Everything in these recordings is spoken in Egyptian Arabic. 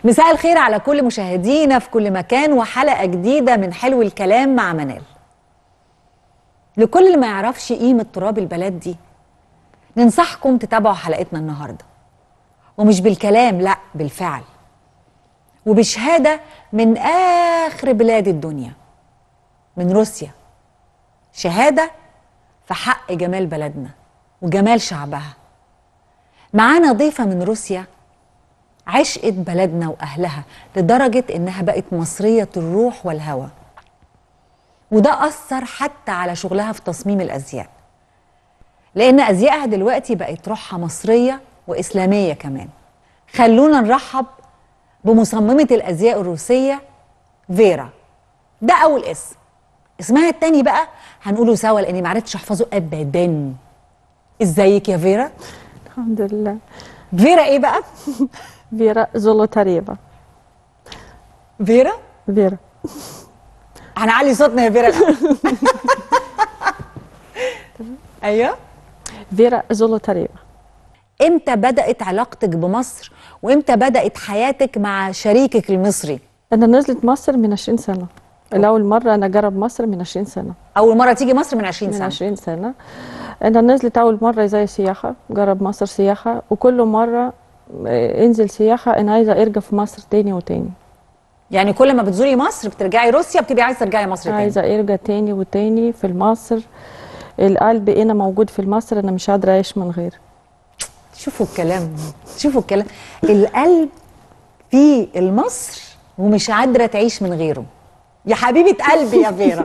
مساء الخير على كل مشاهدينا في كل مكان وحلقة جديدة من حلو الكلام مع منال لكل اللي ما يعرفش قيمة تراب البلد دي ننصحكم تتابعوا حلقتنا النهاردة ومش بالكلام لا بالفعل وبشهادة من آخر بلاد الدنيا من روسيا شهادة في حق جمال بلدنا وجمال شعبها معانا ضيفة من روسيا عشقت بلدنا وأهلها لدرجة إنها بقت مصرية الروح والهوى وده أثر حتى على شغلها في تصميم الأزياء لأن أزيائها دلوقتي بقت روحها مصرية وإسلامية كمان خلونا نرحب بمصممة الأزياء الروسية فيرا ده أول اسم اسمها التاني بقى هنقوله سوا لأني معرفتش أحفظه أبدا ازيك يا فيرا الحمد لله فيرا ايه بقى فيرا زولوتاريفا فيرا فيرا هنعلي صوتنا يا فيرا الأول. ايوه فيرا زولوتاريفا امتى بدات علاقتك بمصر وامتى بدات حياتك مع شريكك المصري أنا نزلت مصر من 20 سنة الأول مرة أنا جرب مصر من 20 سنة اول مره تيجي مصر من 20 من سنه 20 سنة أنا نزلت أول مرة زي سياحة جرب مصر سياحة وكل مرة آه، انزل سياحة أنا عايزة أرجع في مصر تاني وتاني يعني كل ما بتزوري مصر بترجعي روسيا بتبقي عايزه ترجعي مصر تاني عايزة أرجع تاني وتاني في مصر القلب هنا موجود في مصر أنا مش قادرة أعيش من غير شوفوا الكلام شوفوا الكلام القلب في المصر ومش قادره تعيش من غيره يا حبيبه قلبي يا فيرا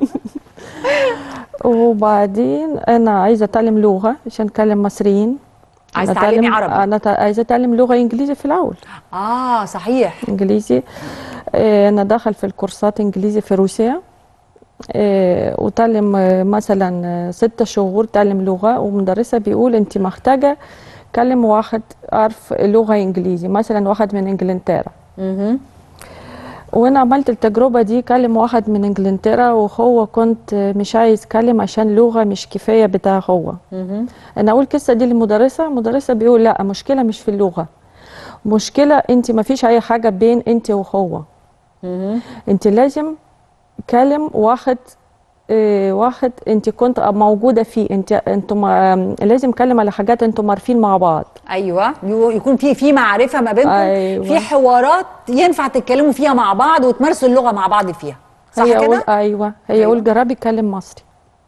وبعدين انا عايزه اتعلم لغه عشان اتكلم مصريين عايزة أنا تتعلمي أتعلم- عربي. انا تع- عايزه اتعلم لغه انجليزي في الاول اه صحيح انجليزي آه، انا داخل في الكورسات انجليزي في روسيا آه، وتعلم آه، مثلا آه، ستة شهور تعلم لغه ومدرسه بيقول انت محتاجه كلم واحد عارف لغه انجليزي مثلا واحد من انجلترا مهم. وانا عملت التجربه دي كلم واحد من انجلترا وهو كنت مش عايز يتكلم عشان لغه مش كفايه بتاع هو مهم. انا اقول القصه دي للمدرسه المدرسه بيقول لا مشكله مش في اللغه مشكله انت ما فيش اي حاجه بين انت وهو مهم. انت لازم كلم واحد اه واحد انت كنت موجوده فيه انت انتم آم، لازم كلم على حاجات انتم عارفين مع بعض ايوه يو- يكون في في معرفه ما بينكم أيوة. في حوارات ينفع تتكلموا فيها مع بعض وتمارسوا اللغه مع بعض فيها صح هي يقول كده ايوه هي أيوة. يقول جربي اتكلم مصري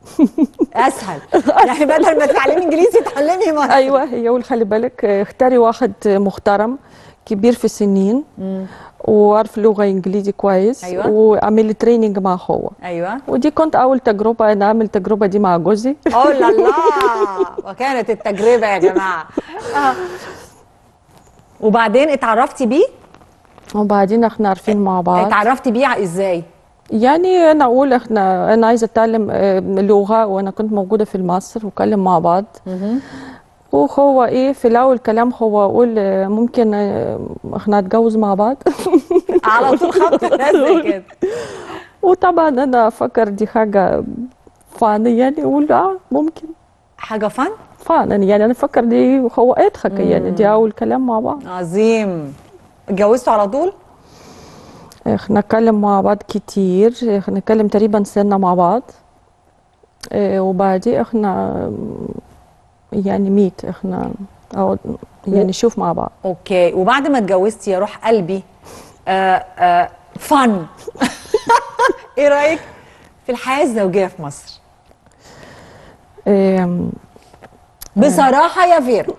اسهل يعني بدل ما تتعلمي انجليزي تعلمي مصري ايوه هي يقول خلي بالك اه، اختاري واحد محترم كبير في السنين وعارف لغه انجليزي كويس أيوة. واعملي تريننج مع هو ايوه ودي كنت اول تجربه انا اعمل التجربه دي مع جوزي اوه لا لا وكانت التجربه يا جماعه آه. وبعدين اتعرفتي بيه وبعدين احنا عارفين مع بعض اتعرفتي بيه ازاي يعني انا اقول احنا انا عايزه اتعلم اه، لغه وانا كنت موجوده في مصر وكلم مع بعض وهو ايه في الاول كلام هو اقول اه، ممكن اه، احنا نتجوز مع بعض على طول خبط الناس زي كده وطبعا انا افكر دي حاجه فان يعني اقول اه ممكن حاجه فن فعلا يعني انا افكر دي هو اضحك يعني دي اول كلام مع بعض عظيم اتجوزتوا على طول احنا نتكلم مع بعض كتير احنا نتكلم تقريبا سنة مع بعض اه وبعدين احنا يعني ميت احنا او يعني نشوف مع بعض اوكي وبعد ما اتجوزتي يا روح قلبي آه آه فن ايه رايك في الحياه الزوجيه في مصر اه بصراحه يا فيرا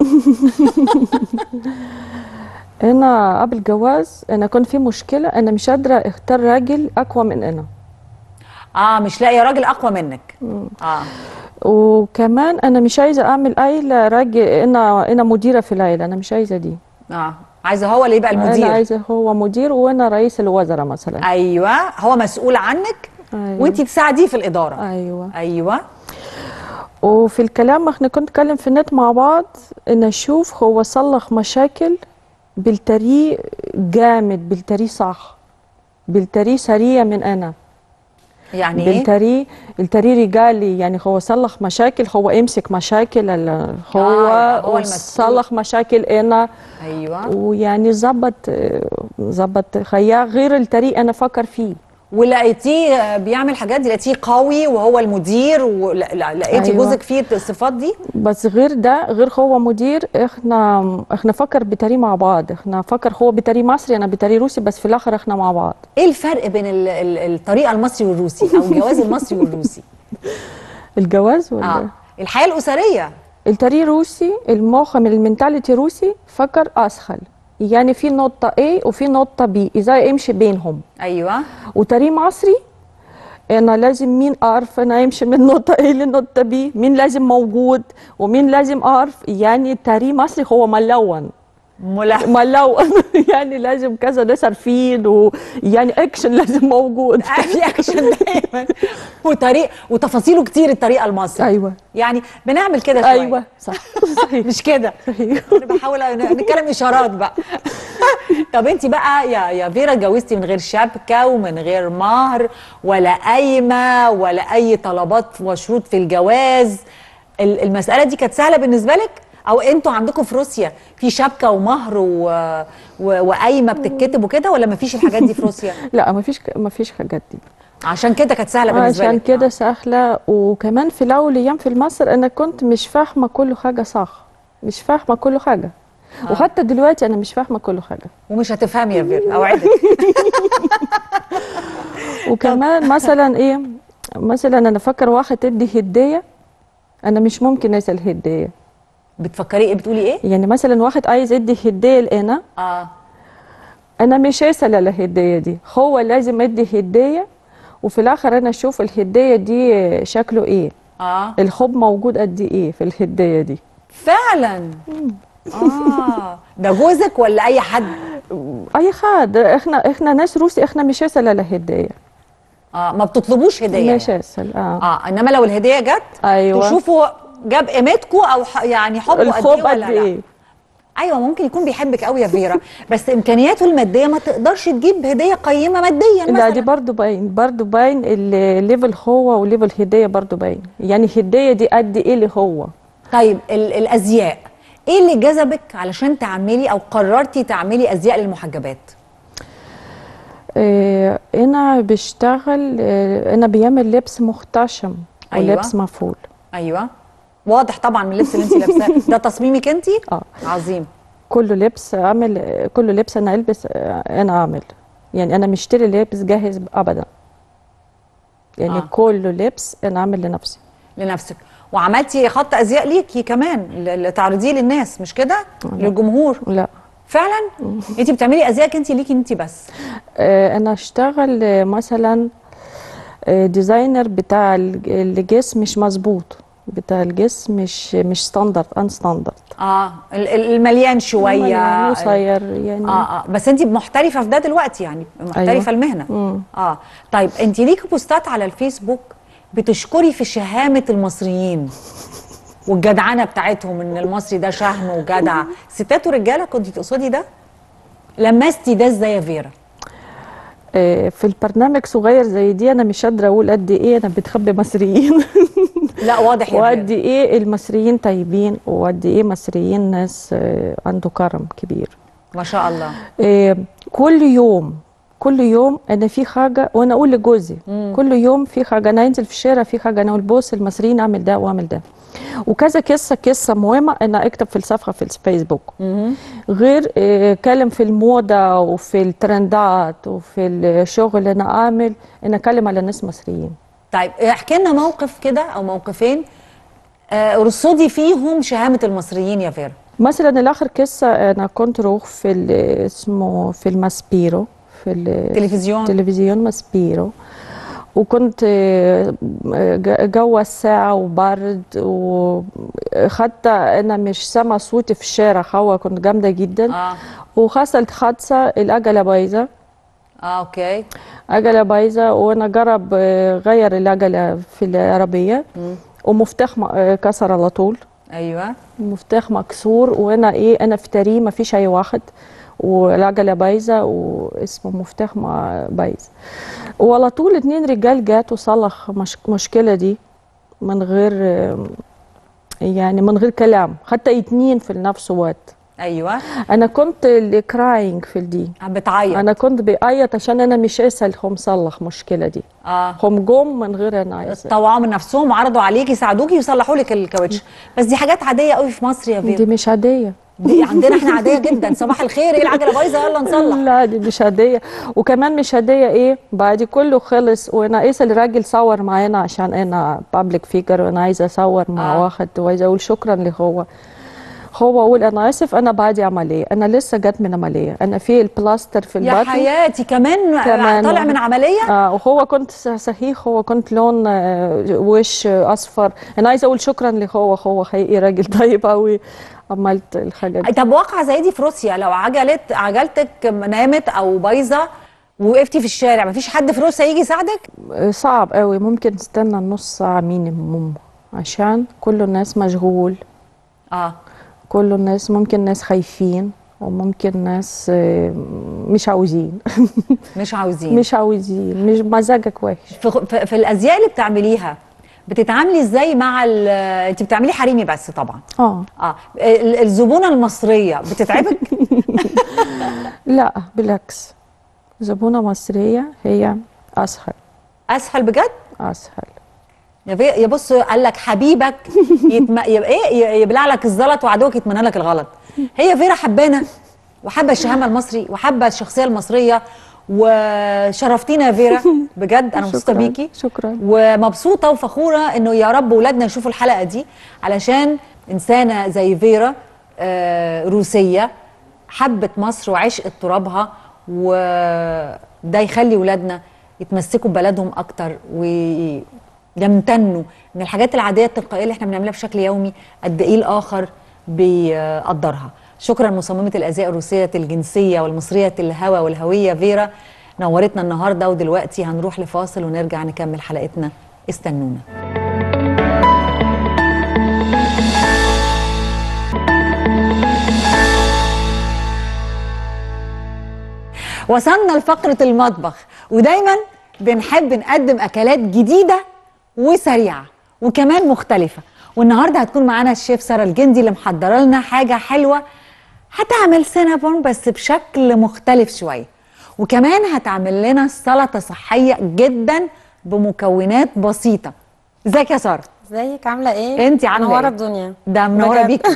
انا قبل الجواز انا كان في مشكلة انا مش قادرة اختار راجل اقوى من انا اه مش لاقيه راجل اقوى منك اه وكمان انا مش عايزة اعمل عيلة راجل انا انا مديرة في العيلة انا مش عايزة دي اه عايزه هو اللي يبقى انا المدير عايزة هو مدير وانا رئيس الوزراء مثلا ايوه هو مسؤول عنك أيوة. وانت تساعديه في الاداره ايوه ايوه وفي الكلام احنا كنت نتكلم في النت مع بعض ان اشوف هو صلح مشاكل بالطريق جامد بالطريق صح بالطريق سريع من انا يعني ايه بالتري التري رجالي يعني هو صلح مشاكل هو يمسك مشاكل ال- هو آه، هو المسؤول. صلح مشاكل انا ايوه ويعني ظبط ظبط خيا غير التري انا فكر فيه ولقيتيه بيعمل حاجات دي لقيتيه قوي وهو المدير ولقيتي أيوة. جوزك فيه الصفات دي بس غير ده غير هو مدير احنا احنا فكر بتري مع بعض احنا فكر هو بتري مصري انا بتري روسي بس في الاخر احنا مع بعض ايه الفرق بين ال- ال- الطريقه المصري والروسي او الجواز المصري والروسي الجواز ولا اه الحياه الاسريه التري روسي المخ من المنتاليتي روسي فكر اسهل يعني في نقطة A وفي نقطة B ازاي امشي بينهم ايوه وتري مصري انا لازم مين اعرف انا امشي من نقطة A لنقطة B مين لازم موجود ومين لازم اعرف يعني التري مصري هو ملون ملح ملون يعني لازم كذا ناس عارفين ويعني اكشن لازم موجود في اكشن دايما وطريق وتفاصيله كتير الطريقه المصري ايوه يعني بنعمل كده شويه ايوه صح صحيح مش كده صحيح. انا بحاول ن- نتكلم اشارات بقى طب انت بقى يا يا فيرا اتجوزتي من غير شبكه ومن غير مهر ولا قايمه ولا اي طلبات وشروط في الجواز ال- المساله دي كانت سهله بالنسبه لك او انتوا عندكم في روسيا في شبكه ومهر و... و... وقايمه بتتكتب وكده ولا مفيش الحاجات دي في روسيا لا ما فيش ما فيش حاجات دي عشان كده كانت سهله بالنسبه عشان لك كده سهلة وكمان في الأول أيام في مصر أنا كنت مش فاهمة كل حاجة صح مش فاهمة كل حاجة آه. وحتى دلوقتي أنا مش فاهمة كل حاجة ومش هتفهمي يا فيرا اوعدك وكمان مثلا إيه مثلا أنا فاكر واحد تدي هدية أنا مش ممكن أسأل هدية بتفكري ايه بتقولي ايه يعني مثلا واحد عايز يدي هدية لأنا اه أنا مش هسأل على الهدية دي هو لازم يدي هدية وفي الآخر أنا أشوف الهدية دي شكله إيه اه الحب موجود قد إيه في الهدية دي فعلا اه ده جوزك ولا اي حد اي حد احنا احنا ناس روسي احنا مش هسأل على هديه اه ما بتطلبوش هديه مش يعني. هسأل اه, اه انما لو الهديه جت ايوه تشوفوا جاب قيمتكم او ح... يعني حبه قد الحب ايه قد ولا لا ايه ايوه ممكن يكون بيحبك قوي يا فيرا بس امكانياته الماديه ما تقدرش تجيب هديه قيمه ماديا لا مثلا دي برضو باين برضو باين الليفل هو وليفل هديه برضو باين يعني الهديه دي قد ايه اللي هو طيب ال... الازياء ايه اللي جذبك علشان تعملي او قررتي تعملي ازياء للمحجبات اه انا بشتغل اه انا بيعمل لبس محتشم أيوة. ولبس مفول ايوه واضح طبعا من اللبس اللي انت لابساه ده تصميمك انت اه عظيم كله لبس اعمل كله لبس انا البس اه انا اعمل يعني انا مشتري لبس جاهز ابدا يعني آه. آه. كله لبس انا اعمل لنفسي لنفسك وعملتي خط ازياء ليكي كمان ل- ل- تعرضيه للناس مش كده للجمهور لا فعلا انت بتعملي ازياء انت ليكي انت بس آه، انا اشتغل آه، مثلا آه، ديزاينر بتاع الج- الجسم مش مظبوط بتاع الجسم مش مش ستاندرد ان ستاندرد اه ال- ال- المليان شويه قصير يعني اه اه بس انت محترفه في ده دلوقتي يعني محترفه أيوة. المهنه مم. اه طيب انت ليكي بوستات على الفيسبوك بتشكري في شهامه المصريين والجدعنه بتاعتهم ان المصري ده شهم وجدع ستات ورجاله كنت تقصدي ده لمستي ده ازاي يا فيرا آه، في البرنامج صغير زي دي انا مش قادره اقول قد ايه انا بتخبي مصريين لا واضح يا وقد فيرا ايه المصريين طيبين وقد ايه مصريين ناس آه، عنده كرم كبير ما شاء الله آه، كل يوم كل يوم انا في حاجه وانا اقول لجوزي كل يوم في حاجه انا انزل في الشارع في حاجه انا اقول بص المصريين اعمل ده واعمل ده وكذا قصه قصه مهمه انا اكتب في الصفحه في الفيسبوك غير آه، كلم في الموضه وفي الترندات وفي الشغل انا اعمل انا اتكلم على ناس مصريين طيب احكي لنا موقف كده او موقفين آه رصدي فيهم شهامه المصريين يا فيرا مثلا الاخر قصه انا كنت روح في ال- اسمه في الماسبيرو في ال- تلفزيون تلفزيون ماسبيرو وكنت آه، ج- جو الساعة وبرد وحتى أنا مش سامعة صوتي في الشارع هوا كنت جامدة جدا اه وحصلت حادثة العجلة بايظة اه اوكي عجلة بايظة وأنا جرب آه، غير العجلة في العربية ومفتاح م- آه، كسر على طول ايوه المفتاح مكسور وانا ايه انا في طريق ما فيش اي واحد والعجله بايظه واسمه مفتاح ما بايظ وعلى طول اتنين رجال جات وصلح مش مشكله دي من غير يعني من غير كلام حتى اتنين في نفس الوقت ايوه انا كنت اللي كراينج في دي عم بتعيط انا كنت بعيط عشان انا مش اسال هم صلح مشكله دي اه هم جم من غير انا اسال طوعوا من نفسهم وعرضوا عليكي يساعدوكي ويصلحوا لك الكاوتش بس دي حاجات عاديه قوي في مصر يا دي فيرا مش عاديه دي عندنا احنا عاديه جدا صباح الخير ايه العجله بايظه يلا نصلح لا دي مش هديه وكمان مش هديه ايه بعد كله خلص وانا قيس الراجل صور معانا عشان انا بابليك فيجر وانا عايزه اصور مع آه. واحد وعايزه اقول شكرا لهو هو اقول انا اسف انا بعدي عمليه انا لسه جت من عمليه انا في البلاستر في يا البطن حياتي كمان, كمان. طالع من عمليه آه وهو كنت صحيح هو كنت لون آه وش آه اصفر انا عايزه اقول شكرا لهو هو حقيقي راجل طيب قوي عملت الحاجه دي طب واقعه زي دي في روسيا لو عجلت عجلتك نامت او بايظه ووقفتي في الشارع مفيش حد في روسيا يجي يساعدك آه، صعب قوي ممكن نستنى نص ساعه مينيموم عشان كل الناس مشغول اه كل الناس ممكن ناس خايفين وممكن ناس آه، مش عاوزين مش عاوزين مش عاوزين مش مزاجك وحش في, في, في الازياء اللي بتعمليها بتتعاملي ازاي مع ال- انت بتعملي حريمي بس طبعا اه اه ال- الزبونه المصريه بتتعبك لا بالعكس زبونة مصرية هي أسهل اسهل بجد أسهل يا في يا بص قال لك حبيبك يتم... يبقى ايه ي- يبلع لك الزلط وعدوك يتمنى لك الغلط هي فيرا حبانه وحابه الشهامه المصري وحابه الشخصيه المصريه وشرفتينا يا فيرا بجد انا مبسوطه شكراً، بيكي شكراً. ومبسوطه وفخوره انه يا رب ولادنا يشوفوا الحلقه دي علشان انسانه زي فيرا آه، روسيه حبت مصر وعشقت ترابها وده يخلي ولادنا يتمسكوا ببلدهم اكتر ويمتنوا من الحاجات العاديه التلقائيه اللي احنا بنعملها بشكل يومي قد ايه الاخر بيقدرها شكرا مصممه الازياء الروسيه الجنسيه والمصريه الهوى والهويه فيرا نورتنا النهارده ودلوقتي هنروح لفاصل ونرجع نكمل حلقتنا استنونا وصلنا لفقرة المطبخ ودايما بنحب نقدم أكلات جديدة وسريعة وكمان مختلفة والنهاردة هتكون معانا الشيف سارة الجندي اللي محضرة لنا حاجة حلوة هتعمل سينابون بس بشكل مختلف شوية وكمان هتعمل لنا سلطة صحية جدا بمكونات بسيطة ازيك يا سارة؟ ازيك عامله ايه انتي عاملة منوره ايه؟ الدنيا ده منورة بجد. بيكي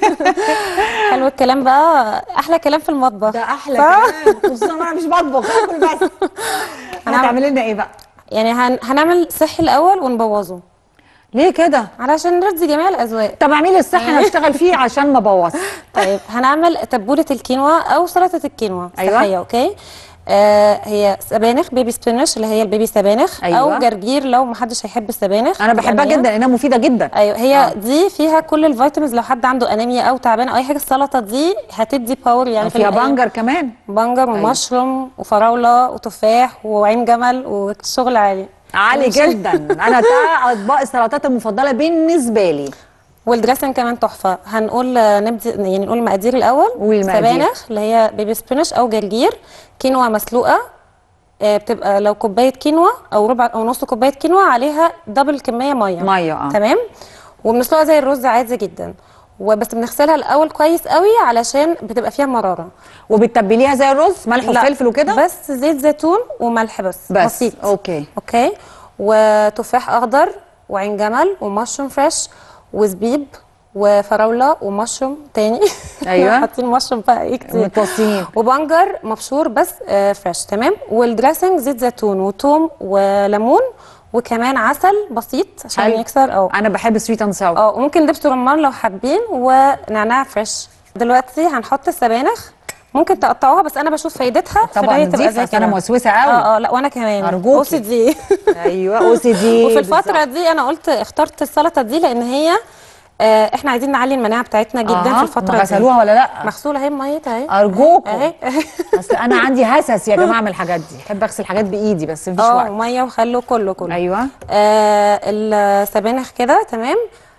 حلو الكلام بقى احلى كلام في المطبخ ده احلى صح؟ كلام خصوصا وانا مش بطبخ اكل بس هتعملي لنا ايه بقى؟ يعني هن... هنعمل صحي الاول ونبوظه ليه كده؟ علشان نرضي جميع الاذواق طب اعملي الصح انا اشتغل فيه عشان ما بوظ طيب هنعمل تبوله الكينوا او سلطه الكينوا أيوة. صحيه اوكي آه هي سبانخ بيبي سبينش اللي هي البيبي سبانخ أيوة. او جرجير لو محدش هيحب السبانخ انا بحبها يعني هي- جدا لانها مفيده جدا ايوه هي آه. آه. دي فيها كل الفيتامينز لو حد عنده انيميا او تعبان او اي حاجه السلطه دي هتدي باور يعني في فيها الأيام. بنجر كمان بنجر أيوة. ومشروم وفراوله وتفاح وعين جمل وشغل عالي عالي مش- جدا انا ده اطباق السلطات المفضله بالنسبه لي والدريسنج كمان تحفه هنقول آه، نبدي يعني نقول المقادير الاول قولي المقادير. سبانخ اللي هي بيبي سبينش او جرجير كينوا مسلوقه آه، بتبقى لو كوبايه كينوا او ربع او نص كوبايه كينوا عليها دبل كميه ميه مية، آه. تمام وبنسلقها زي الرز عادي جدا وبس بنغسلها الاول كويس قوي علشان بتبقى فيها مراره وبتتبليها زي الرز ملح لا، وفلفل وكده بس زيت زيتون وملح بس بس بسيط اوكي اوكي وتفاح اخضر وعين جمل ومشروم فريش وزبيب وفراوله ومشروم تاني أيوة. حاطين مشروم بقى ايه كتير متوصيين وبنجر مبشور بس آه فريش تمام والدريسنج زيت زيتون وتوم وليمون وكمان عسل بسيط عشان حلو. يكسر اه انا بحب سويت اند ساور اه وممكن دبس رمان لو حابين ونعناع فريش دلوقتي هنحط السبانخ ممكن تقطعوها بس انا بشوف فايدتها في طبعا إن هي تبقى نضيف زي أصل انا كده. موسوسه قوي اه اه لا وانا كمان أرجوكي. اوسي دي ايوه او سي دي وفي الفتره دي انا قلت اخترت السلطه دي لان هي آه احنا عايزين نعلي المناعه بتاعتنا جدا في الفتره دي غسلوها ولا لا مغسوله اهي ميتها اهي ارجوكم اهي اصل انا عندي هسس يا جماعه من الحاجات دي بحب اغسل حاجات بايدي بس مفيش اه وقت وميه وخل وكله كله ايوه آه السبانخ كده تمام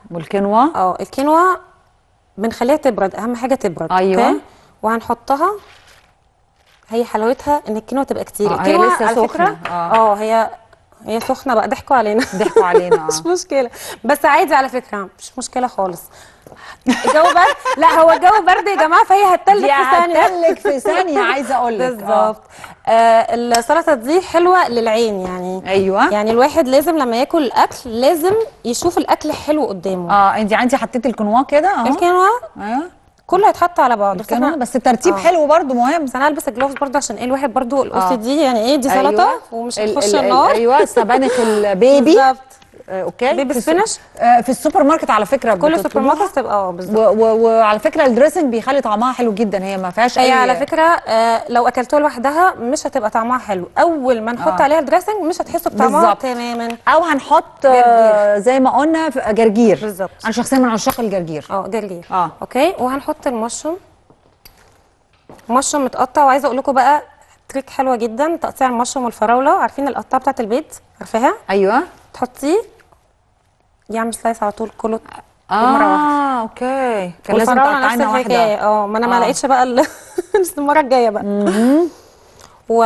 والكنوه اه الكينوا بنخليها تبرد اهم حاجه تبرد أيوة. أوكي؟ وهنحطها هي حلاوتها ان الكينوا تبقى كتير آه، هي الكينوا لسه على سخنة. فكره آه. اه هي هي سخنه بقى ضحكوا علينا ضحكوا علينا اه مش مشكله بس عادي على فكره مش مشكله خالص الجو برد لا هو الجو برد يا جماعه فهي هتتلج دي في ثانيه هتتلج في ثانيه عايزه اقول لك بالظبط آه السلطه دي حلوه للعين يعني ايوه يعني الواحد لازم لما ياكل الاكل لازم يشوف الاكل حلو قدامه اه انت عندي حطيتي الكنوه كده اهو الكينوا ايوه كله هيتحط على بعضه بس الكنوه احنا بس الترتيب آه. حلو برضو مهم بس انا هلبس الجلوفز برضه عشان ايه الواحد برضه الاو آه. سي دي يعني ايه دي سلطه أيوة. ومش ال- هتخش ال- ال- النار ايوه السبانخ البيبي بالظبط آه، اوكي بيبي في السو- سبينش؟ آه، في السوبر ماركت على فكره كل سوبر بتطلبوها. ماركت تبقى اه بالظبط و- و- وعلى فكره الدريسنج بيخلي طعمها حلو جدا هي ما فيهاش هي اي على فكره آه لو اكلتوها لوحدها مش هتبقى طعمها حلو اول ما نحط آه. عليها الدريسنج مش هتحسوا بطعمها بالظبط. تماما او هنحط آه، زي ما قلنا في- جرجير بالظبط. انا شخصيا من عشاق الجرجير اه جرجير آه. اوكي وهنحط المشروم مشروم متقطع وعايزه اقول لكم بقى تريك حلوه جدا تقطيع المشروم والفراوله عارفين القطاعه بتاعت البيت عارفاها ايوه تحطيه يعمل سلايس على طول كله مرة واحدة. اه اوكي كان لازم والفراولة نفس تقطعينا الحكايه واحده اه ما انا ما آه. لقيتش بقى ال- المره الجايه بقى و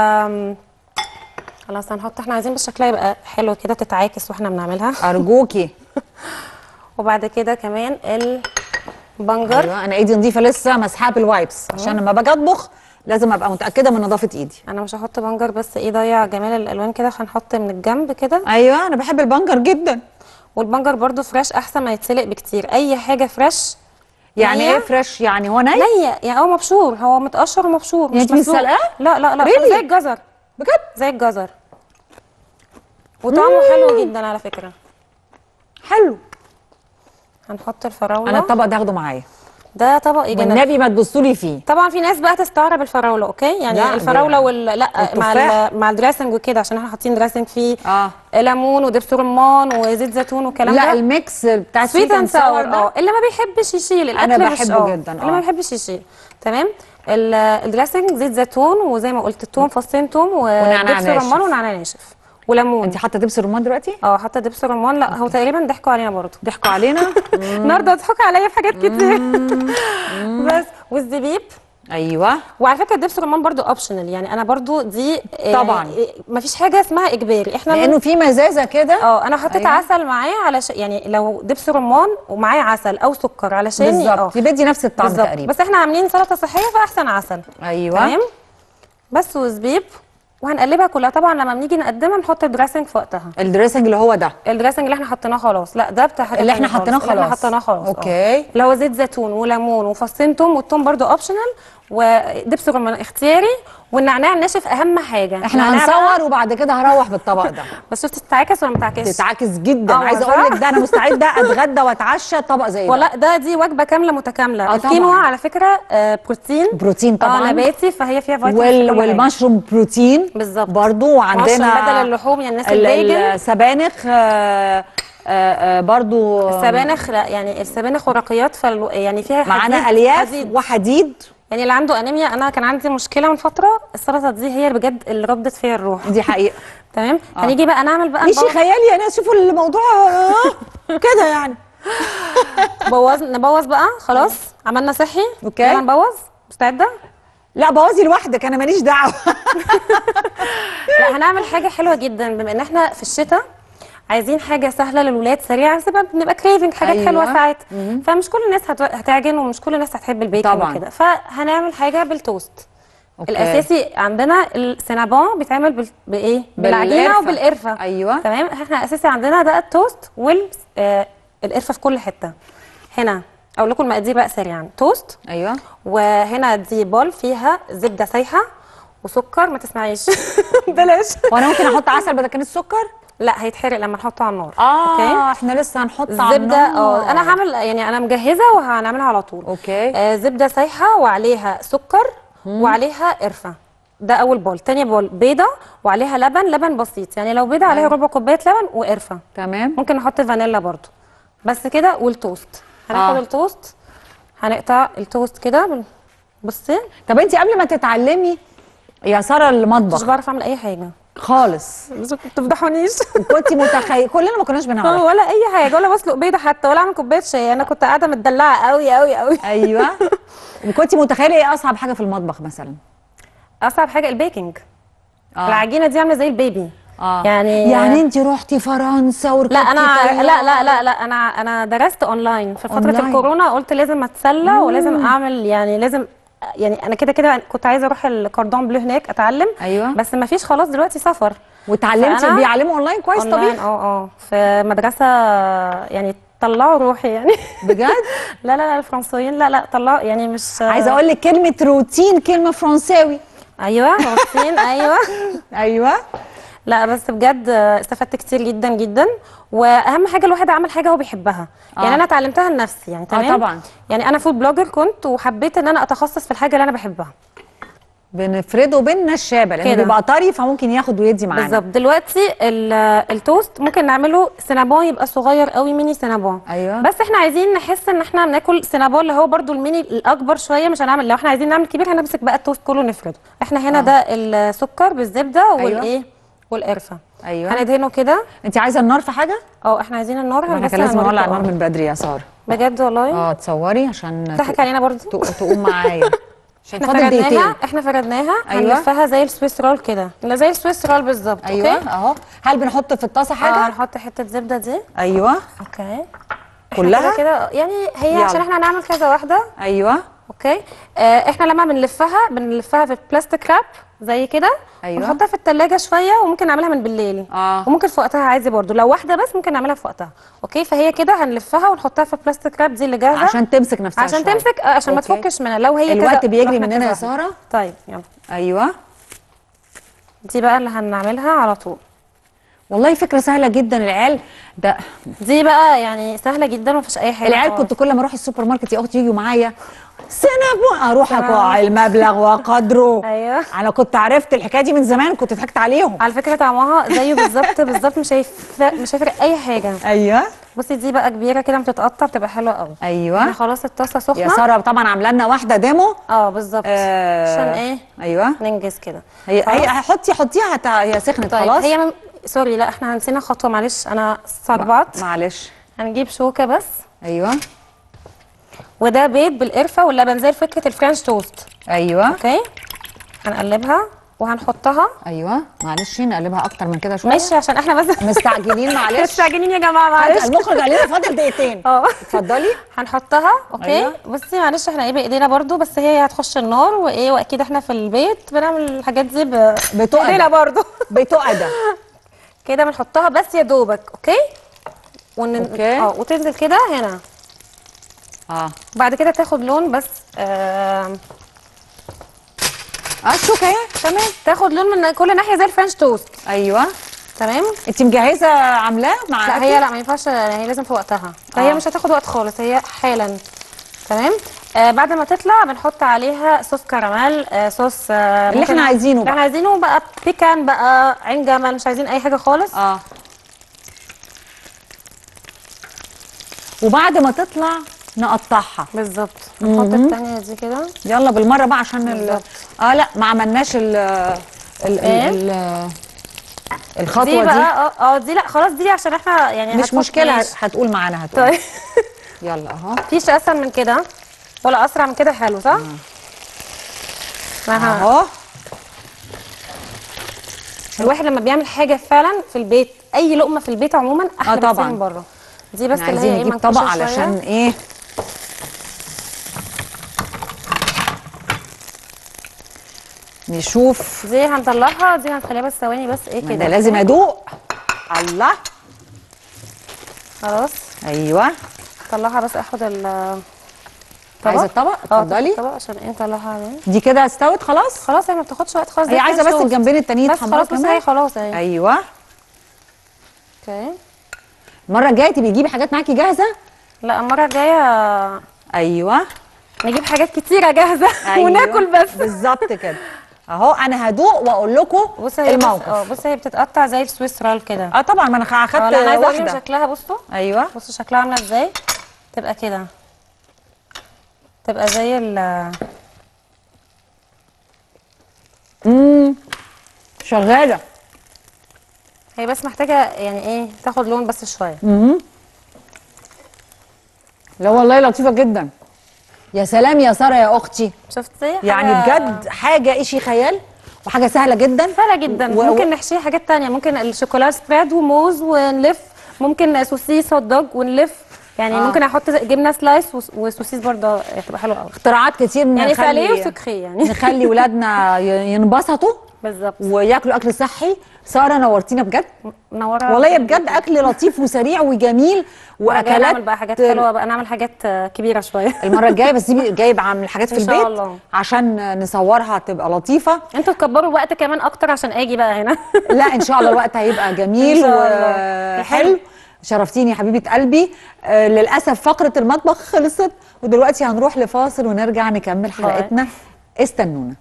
خلاص هنحط احنا عايزين بس شكلها يبقى حلو كده تتعاكس واحنا بنعملها ارجوكي وبعد كده كمان البنجر ايوه انا ايدي نظيفه لسه مسحها بالوايبس عشان لما باجي اطبخ لازم ابقى متاكده من نظافه ايدي انا مش هحط بنجر بس ايه ضيع جمال الالوان كده هنحط من الجنب كده ايوه انا بحب البنجر جدا والبنجر برضو فريش احسن ما يتسلق بكتير اي حاجه فريش يعني نية؟ ايه فريش يعني هو ني نيه يعني هو مبشور هو متقشر ومبشور يعني مش انت مش مسلوق. سلقاه؟ لا لا لا Really؟ زي الجزر بجد زي الجزر وطعمه حلو جدا على فكره حلو هنحط الفراوله انا الطبق ده هاخده معايا ده طبق ايه جنب والنبي ما تبصوا لي فيه طبعا في ناس بقى تستغرب الفراوله اوكي يعني لا، الفراوله دي- وال لا مع والتفاح. ال... مع الدريسنج وكده عشان احنا حاطين دريسنج فيه اه ليمون ودبس رمان وزيت زيتون والكلام لا ده الميكس بتاع سويت اند ساور ده اه اللي ما بيحبش يشيل الاكل أنا مش- بحبه آه، جدا، اللي ما آه. بيحبش يشيل تمام ال- الدريسنج زيت زيتون وزي ما قلت التوم فصين توم ونعناع ودبس ناشف. رمان ونعناع ناشف وليمون انت حاطه دبس الرمان دلوقتي اه حتى دبس رمان لا هو تقريبا ضحكوا علينا برضه ضحكوا علينا النهارده ضحكوا عليا في حاجات كتير بس والزبيب ايوه وعلى فكره الدبس الرمان برضو اوبشنال يعني انا برضو دي آه، طبعاً. ما فيش حاجه اسمها اجباري احنا لانه في مزازه كده اه انا حطيت أيوة. عسل معاه علشان يعني لو دبس رمان ومعاه عسل او سكر علشان ي- بالظبط اه بيدي نفس الطعم بالظبط تقريبا بس احنا عاملين سلطه صحيه فاحسن عسل ايوه تمام بس وزبيب وهنقلبها كلها طبعا لما بنيجي نقدمها نحط الدريسنج في وقتها الدريسنج اللي هو ده الدريسنج اللي احنا حطيناه خلاص لا ده بتاع حاجه اللي احنا تانية حطيناه اللي احنا خلاص. حطيناه خلاص آه. أوكي. اللي هو زيت زيتون وليمون وفصين توم والتوم برضو اوبشنال ودبس رمان اختياري والنعناع الناشف اهم حاجه احنا النعناع بقى- هنصور وبعد كده هروح بالطبق ده بس شفت تتعكس ولا ما تتعكسش تتعكس جدا اه، عايزه صح؟ اقول لك ده انا مستعده اتغدى واتعشى طبق زي ده والله ده دي وجبه كامله متكامله اه الكينوا طبعاً. على فكره آه بروتين بروتين طبعا اه نباتي فهي فيها فيتامين وال والمشروم بروتين بالظبط. برضو مشروم وعندنا بدل اللحوم يعني الناس ال- الفيجن السبانخ آه، آه، آه، برضو السبانخ لا يعني السبانخ ورقيات فال يعني فيها معانا حديد- الياف حديد. وحديد يعني اللي عنده انيميا انا كان عندي مشكله من فتره السلطه دي هي اللي بجد اللي ردت فيها الروح دي حقيقه تمام هنيجي بقى نعمل بقى مشي نبوظ- خيالي يا ناس شوفوا الموضوع آه، كده يعني بوظ نبوظ بقى خلاص عملنا صحي أوكي. يلا نبوظ مستعده لا بوظي لوحدك انا ماليش دعوه لا هنعمل حاجه حلوه جدا بما ان احنا في الشتاء عايزين حاجه سهله للولاد سريعه بس بقى بنبقى كريفنج حاجات أيوة. حلوه ساعات فمش كل الناس هت- هتعجن ومش كل الناس هتحب البيكنج طبعاً. وكده فهنعمل حاجه بالتوست أوكي. الاساسي عندنا السينابون بيتعمل بال... بايه بالعجينه بالقرفة. وبالقرفه أيوة. تمام احنا اساسي عندنا ده التوست وال آه القرفه في كل حته هنا اقول لكم المقادير بقى سريعا توست ايوه وهنا دي بول فيها زبده سايحه وسكر ما تسمعيش بلاش وانا ممكن احط عسل بدل كان السكر لا هيتحرق لما نحطه على النار اه احنا لسه هنحط على الزبده النار. اه انا هعمل يعني انا مجهزه وهنعملها على طول اوكي آه زبده سايحه وعليها سكر وعليها قرفه ده اول بول تاني بول بيضه وعليها لبن لبن بسيط يعني لو بيضه عليها ربع كوبايه لبن وقرفه تمام ممكن نحط فانيلا برضو بس كده والتوست هناخد آه. التوست هنقطع التوست كده بال- بصي طب انت قبل ما تتعلمي يا ساره مش المطبخ بعرف اعمل اي حاجه خالص بس ما تفضحونيش كنت متخيل كلنا ما كناش بنعرف ولا اي حاجه ولا بسلق بيضه حتى ولا اعمل كوبايه شاي انا كنت قاعده متدلعه قوي قوي قوي ايوه وكنت متخيله ايه اصعب حاجه في المطبخ مثلا اصعب حاجه البيكنج آه. العجينه دي عامله زي البيبي اه يعني يعني انت رحتي فرنسا وركبتي لا انا طيارة. لا لا لا لا انا انا درست اونلاين في فتره أونلاين. الكورونا قلت لازم اتسلى ولازم اعمل يعني لازم يعني انا كده كده كنت عايزه اروح الكوردون بلو هناك اتعلم ايوه بس ما فيش خلاص دلوقتي سفر واتعلمتي فأنا بيعلموا اونلاين كويس اونلاين طبيعي اه اه في مدرسه يعني طلعوا روحي يعني بجد لا لا لا الفرنسيين لا لا طلعوا يعني مش عايزه اقول لك كلمه روتين كلمه فرنساوي ايوه روتين ايوه ايوه لا بس بجد استفدت كتير جدا جدا واهم حاجه الواحد عمل حاجه هو بيحبها آه. يعني انا اتعلمتها لنفسي يعني اه تمام طبعا يعني انا فود بلوجر كنت وحبيت ان انا اتخصص في الحاجه اللي انا بحبها بنفرده بين الشابه لانه كده. بيبقى طري فممكن ياخد ويدي معانا بالظبط دلوقتي ال- التوست ممكن نعمله سينابون يبقى صغير قوي ميني سينابون ايوه بس احنا عايزين نحس ان احنا بناكل سينابون اللي هو برضو الميني الاكبر شويه مش هنعمل لو احنا عايزين نعمل كبير هنمسك بقى التوست كله نفرده احنا هنا آه. ده السكر بالزبده أيوة. والايه والقرفه ايوه هندهنه كده انت عايزه النار في حاجه اه احنا عايزين النار احنا هنبص كان لازم على نولع النار النار من بدري يا ساره بجد والله اه تصوري عشان ضحك علينا برضو تق- تقوم معايا عشان احنا فاضل دقيقتين فردناها احنا فردناها أيوة. هنلفها زي السويس رول كده لا زي السويس رول بالظبط ايوه اوكي اهو هل بنحط في الطاسه اه حاجه هنحط حته زبده دي ايوه اوكي كلها؟ كده كده يعني هي يلا. عشان احنا هنعمل كذا واحده ايوه اوكي آه احنا لما بنلفها بنلفها في بلاستيك راب زي كده أيوة. ونحطها في التلاجة شويه وممكن نعملها من بالليل اه وممكن في وقتها عادي برضو لو واحده بس ممكن نعملها في وقتها اوكي فهي كده هنلفها ونحطها في البلاستيك راب دي اللي جاهزه عشان تمسك نفسها عشان شوية. تمسك آه، عشان ما أوكي. تفكش منها لو هي كده الوقت بيجري رحنا مننا يا كذا. ساره طيب يلا ايوه دي بقى اللي هنعملها على طول والله فكره سهله جدا العيال ده دي بقى يعني سهله جدا ومفيش اي حاجه العيال خالص. كنت كل ما اروح السوبر ماركت يا اختي يجوا معايا سينابون اروح تمام. اقع المبلغ وقدره ايوه انا كنت عرفت الحكايه دي من زمان كنت ضحكت عليهم على فكره طعمها زيه بالظبط بالظبط مش هيفرق مش هيفرق اي حاجه ايوه بصي دي بقى كبيره كده بتتقطع بتبقى حلوه قوي احنا ايوه خلاص الطاسه يا سخنه ساره طبعا عامله لنا واحده ديمو اه بالظبط آه عشان ايه ايوه ننجز كده هي خلاص؟ هي حطي حطيها هت... هي سخنت طيب خلاص هي من... سوري لا احنا هنسينا خطوه معلش انا صربعت معلش هنجيب شوكه بس ايوه وده بيض بالقرفه واللبن زي فكره الفرنش توست ايوه اوكي هنقلبها وهنحطها ايوه معلش نقلبها اكتر من كده شويه ماشي عشان احنا بس مستعجلين معلش مستعجلين يا جماعه معلش المخرج قال لنا فاضل دقيقتين اه اتفضلي هنحطها اوكي أيوة. بصي معلش احنا ايه بايدينا برضو بس هي هتخش النار وايه واكيد احنا في البيت بنعمل الحاجات دي ب... بتقل. بايدينا برضو بتقعد كده بنحطها بس يا دوبك اوكي ون... أوكي. اه وتنزل كده هنا اه بعد كده تاخد لون بس آه... اه الشوكه اهي تمام تاخد لون من كل ناحيه زي الفرنش توست ايوه تمام انت مجهزه عاملاه مع لا أكل؟ هي لا ما ينفعش هي لازم في وقتها فهي آه. مش هتاخد وقت خالص هي حالا تمام آه بعد ما تطلع بنحط عليها صوص كراميل آه صوص آه اللي ممكن- احنا عايزينه اللي بقى. احنا عايزينه بقى بيكان بقى عين جمل مش عايزين اي حاجه خالص اه وبعد ما تطلع نقطعها بالظبط نحط الثانيه دي كده يلا بالمره بقى عشان ال... بالظبط. اه لا ما عملناش ال ال إيه؟ ال ال الخطوه دي دي, بقى اه اه دي لا خلاص دي عشان احنا يعني مش هتحط- مشكله ماشي. هتقول معانا هتقول طيب يلا اهو مفيش اسهل من كده ولا اسرع من كده حلو صح؟ اها اهو الواحد لما بيعمل حاجه فعلا في البيت اي لقمه في البيت عموما احلى آه بكتير طبعاً. من بره دي بس احنا اللي هي عايزين ايه نجيب منكوشة طبق شوية. علشان ايه نشوف دي هنطلعها دي هنخليها بس ثواني بس ايه ما كده ده لازم ادوق الله خلاص ايوه طلعها بس اخد ال عايزه الطبق اه اتفضلي الطبق عشان ايه نطلعها عليه دي كده استوت خلاص خلاص هي ما بتاخدش وقت خالص هي ده عايزه فرنش بس توست. الجنبين التانيين بس يتحمروا خلاص بس كمان. هي خلاص اهي ايوه اوكي المره الجايه تبقي تجيبي حاجات معاكي جاهزه لا المره الجايه ايوه نجيب حاجات كتيره جاهزه أيوة. وناكل بس بالظبط كده اهو انا هدوق واقول لكم بصي هي بص- اه الموقف بصي هي بتتقطع زي السويس رول كده اه طبعا ما انا اه اخدت لا انا عايزه اوريهم واحده شكلها بصوا ايوه بصوا شكلها عامله ازاي تبقى كده تبقى زي ال امم شغاله هي بس محتاجه يعني ايه تاخد لون بس شويه لا والله لطيفه جدا يا سلام يا ساره يا اختي شفتي يعني حاجة- بجد حاجه إشي خيال وحاجه سهله جدا سهله جدا و- و- ممكن نحشيها حاجات تانية ممكن الشوكولا سبريد وموز ونلف ممكن سوسيس هوت دوج ونلف يعني آه. آه. ممكن احط جبنه سلايس وس- وسوسيس برضه هتبقى حلوه قوي اختراعات كتير يعني نخلي- ساليه وسكري يعني نخلي ولادنا ي- ينبسطوا بالظبط وياكلوا اكل صحي ساره نورتينا بجد منوره والله بجد اكل لطيف وسريع وجميل واكلات واكلات نعمل بقى حاجات حلوه بقى نعمل حاجات آه، كبيره شويه المره الجايه بس دي جايب عامل حاجات في إن شاء البيت الله. عشان نصورها تبقى لطيفه انتوا تكبروا الوقت كمان اكتر عشان اجي بقى هنا لا ان شاء الله الوقت هيبقى جميل إن شاء الله. وحلو شرفتيني يا حبيبه قلبي آه للاسف فقره المطبخ خلصت ودلوقتي هنروح لفاصل ونرجع نكمل حلقتنا استنونا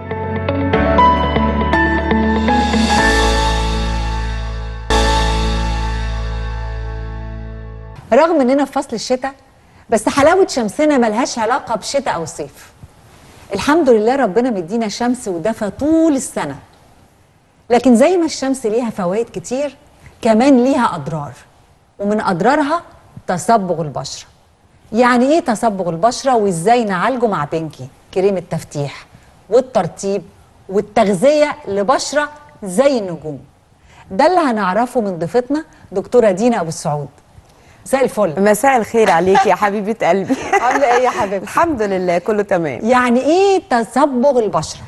رغم اننا في فصل الشتاء بس حلاوه شمسنا ملهاش علاقه بشتاء او صيف الحمد لله ربنا مدينا شمس ودفى طول السنه لكن زي ما الشمس ليها فوائد كتير كمان ليها اضرار ومن اضرارها تصبغ البشره يعني ايه تصبغ البشره وازاي نعالجه مع بينكي كريم التفتيح والترطيب والتغذيه لبشره زي النجوم ده اللي هنعرفه من ضيفتنا دكتوره دينا ابو السعود مساء الفل مساء الخير عليك يا حبيبه قلبي عامله ايه يا حبيبتي الحمد لله كله تمام يعني ايه تصبغ البشره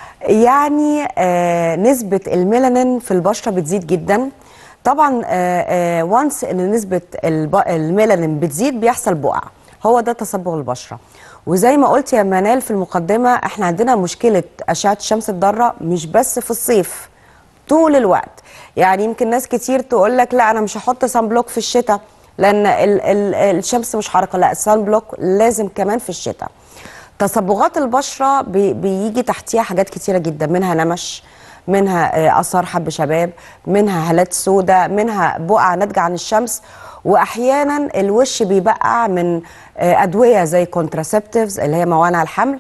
يعني آه نسبه الميلانين في البشره بتزيد جدا طبعا وانس ان نسبه الب- الميلانين بتزيد بيحصل بقع هو ده تصبغ البشره وزي ما قلت يا منال في المقدمه احنا عندنا مشكله اشعه الشمس الضاره مش بس في الصيف طول الوقت يعني يمكن ناس كتير تقول لك لا انا مش هحط سان بلوك في الشتاء لان ال ال الشمس مش حارقه لا السان بلوك لازم كمان في الشتاء تصبغات البشره بي بيجي تحتيها حاجات كتيره جدا منها نمش منها آه، اثار حب شباب منها هالات سوداء منها بقع ناتجه عن الشمس واحيانا الوش بيبقع من آه، ادويه زي كونتراسبتيفز اللي هي موانع الحمل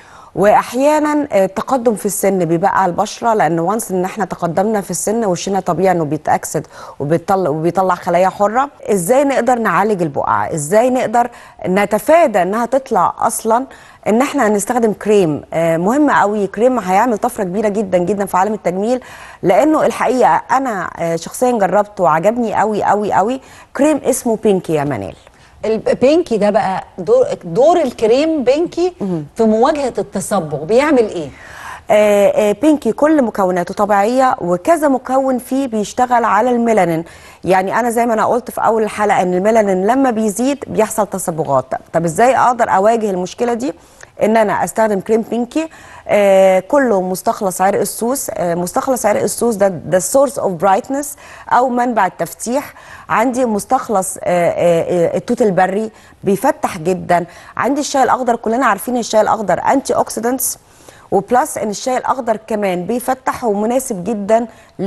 واحيانا آه، تقدم في السن بيبقى على البشره لان وانس ان احنا تقدمنا في السن وشنا طبيعي انه بيتاكسد وبيطلع وبيطلع خلايا حره ازاي نقدر نعالج البقع ازاي نقدر نتفادى انها تطلع اصلا ان احنا نستخدم كريم آه، مهم قوي كريم هيعمل طفره كبيره جدا جدا في عالم التجميل لانه الحقيقه انا آه، شخصيا جربته وعجبني قوي قوي قوي كريم اسمه بينكي يا منال البينكي ده بقى دور دور الكريم بينكي في مواجهه التصبغ بيعمل ايه آه، آه، بينكي كل مكوناته طبيعيه وكذا مكون فيه بيشتغل على الميلانين يعني انا زي ما انا قلت في اول الحلقه ان الميلانين لما بيزيد بيحصل تصبغات طب ازاي اقدر اواجه المشكله دي ان انا استخدم كريم بينكي آه كله مستخلص عرق السوس آه مستخلص عرق السوس ده ده سورس اوف برايتنس او منبع التفتيح عندي مستخلص آه آه آه، التوت البري بيفتح جدا عندي الشاي الاخضر كلنا عارفين الشاي الاخضر انتي اوكسيدنتس وبلس ان الشاي الاخضر كمان بيفتح ومناسب جدا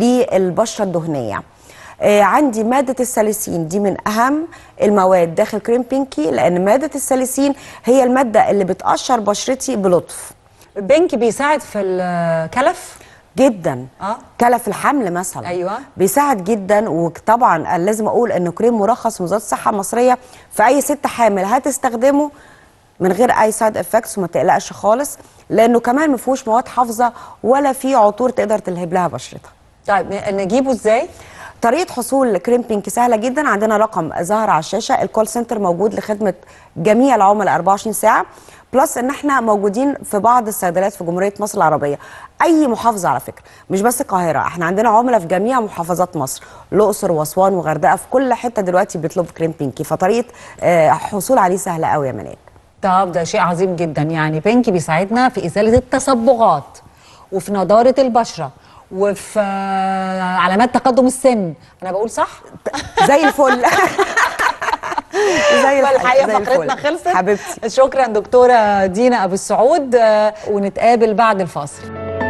للبشره الدهنيه آه عندي ماده الساليسين دي من اهم المواد داخل كريم بينكي لان ماده الساليسين هي الماده اللي بتقشر بشرتي بلطف بينكي بيساعد في الكلف جدا آه. كلف الحمل مثلا أيوة. بيساعد جدا وطبعا أنا لازم اقول انه كريم مرخص من وزاره الصحه المصريه فاي ست حامل هتستخدمه من غير اي سايد افكتس وما تقلقش خالص لانه كمان ما فيهوش مواد حافظه ولا فيه عطور تقدر تلهب لها بشرتها طيب نجيبه ازاي طريقه حصول كريم بينك سهله جدا عندنا رقم ظهر على الشاشه الكول سنتر موجود لخدمه جميع العملاء 24 ساعه بلس ان احنا موجودين في بعض الصيدليات في جمهوريه مصر العربيه اي محافظه على فكره مش بس القاهره احنا عندنا عملاء في جميع محافظات مصر الاقصر واسوان وغردقه في كل حته دلوقتي بيطلبوا كريم بينكي فطريقه آه، حصول عليه سهله قوي يا منال طب ده شيء عظيم جدا يعني بينكي بيساعدنا في ازاله التصبغات وفي نضاره البشره وفي آه، علامات تقدم السن انا بقول صح زي الفل زي الفل الحقيقه زي الفل. فقرتنا خلصت حبيبتي شكرا دكتوره دينا ابو السعود آه، ونتقابل بعد الفاصل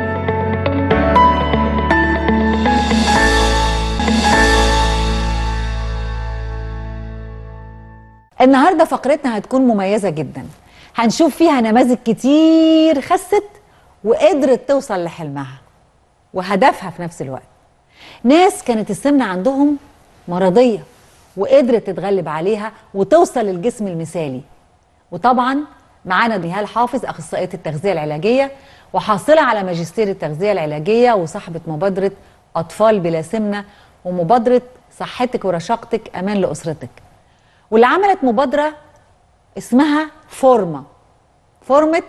النهارده فقرتنا هتكون مميزه جدا هنشوف فيها نماذج كتير خست وقدرت توصل لحلمها وهدفها في نفس الوقت ناس كانت السمنه عندهم مرضيه وقدرت تتغلب عليها وتوصل للجسم المثالي وطبعا معانا نهال حافظ اخصائيه التغذيه العلاجيه وحاصله على ماجستير التغذيه العلاجيه وصاحبه مبادره اطفال بلا سمنه ومبادره صحتك ورشاقتك امان لاسرتك واللي عملت مبادره اسمها فورما فورمة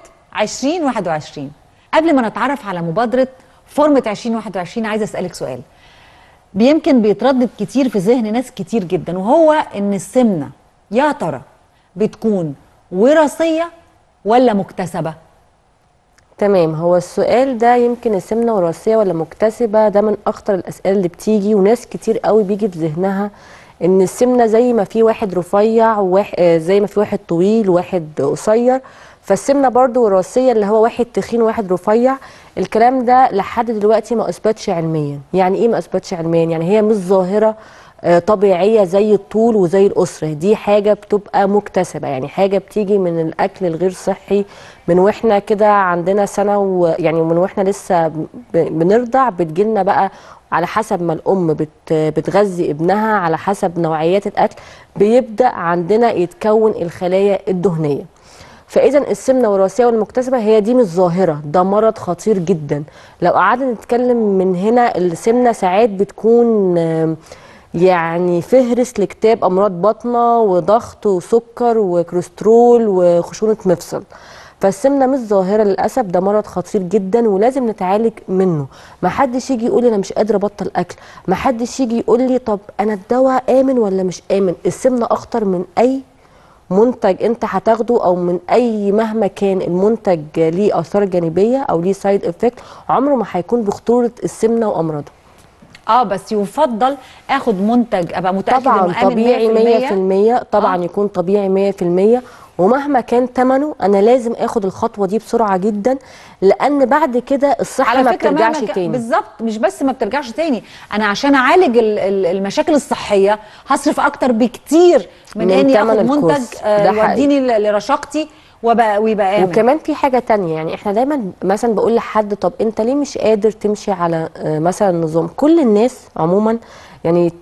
2021 قبل ما نتعرف على مبادرة فورمة 2021 عايزة أسألك سؤال بيمكن بيتردد كتير في ذهن ناس كتير جدا وهو إن السمنة يا ترى بتكون وراثية ولا مكتسبة؟ تمام هو السؤال ده يمكن السمنه وراثيه ولا مكتسبه ده من اخطر الاسئله اللي بتيجي وناس كتير قوي بيجي في ذهنها ان السمنه زي ما في واحد رفيع وواحد آه، زي ما في واحد طويل وواحد قصير فالسمنه برضو وراثيه اللي هو واحد تخين وواحد رفيع الكلام ده لحد دلوقتي ما اثبتش علميا يعني ايه ما اثبتش علميا يعني هي مش ظاهره آه، طبيعيه زي الطول وزي الاسره دي حاجه بتبقى مكتسبه يعني حاجه بتيجي من الاكل الغير صحي من واحنا كده عندنا سنه ويعني من واحنا لسه ب- بنرضع بتجيلنا بقى على حسب ما الام بت بتغذي ابنها على حسب نوعيات الاكل بيبدا عندنا يتكون الخلايا الدهنيه فاذا السمنه والوراثيه والمكتسبه هي دي مش ظاهره ده مرض خطير جدا لو قعدنا نتكلم من هنا السمنه ساعات بتكون آم، يعني فهرس لكتاب امراض بطنه وضغط وسكر وكوليسترول وخشونه مفصل فالسمنه مش ظاهره للاسف ده مرض خطير جدا ولازم نتعالج منه ما حدش يجي يقول لي انا مش قادره ابطل اكل ما حدش يجي يقول لي طب انا الدواء امن ولا مش امن السمنه اخطر من اي منتج انت هتاخده او من اي مهما كان المنتج ليه اثار جانبيه او ليه سايد افكت عمره ما هيكون بخطوره السمنه وامراضها اه بس يفضل اخد منتج ابقى متاكد طبعا انه امن طبيعي 100% طبعا آه. يكون طبيعي 100% ومهما كان ثمنه انا لازم اخد الخطوه دي بسرعه جدا لان بعد كده الصحه على ما فكره بترجعش مهما كان- تاني بالظبط مش بس ما بترجعش تاني انا عشان اعالج ال- ال- المشاكل الصحيه هصرف اكتر بكتير من, من اني تمن اخد منتج الكورس. آه، ده حقيقي. يوديني ل- لرشاقتي وبقى ويبقى امن وكمان في حاجة تانية يعني احنا دايما مثلا بقول لحد طب انت ليه مش قادر تمشي على آه، مثلا نظام كل الناس عموما يعني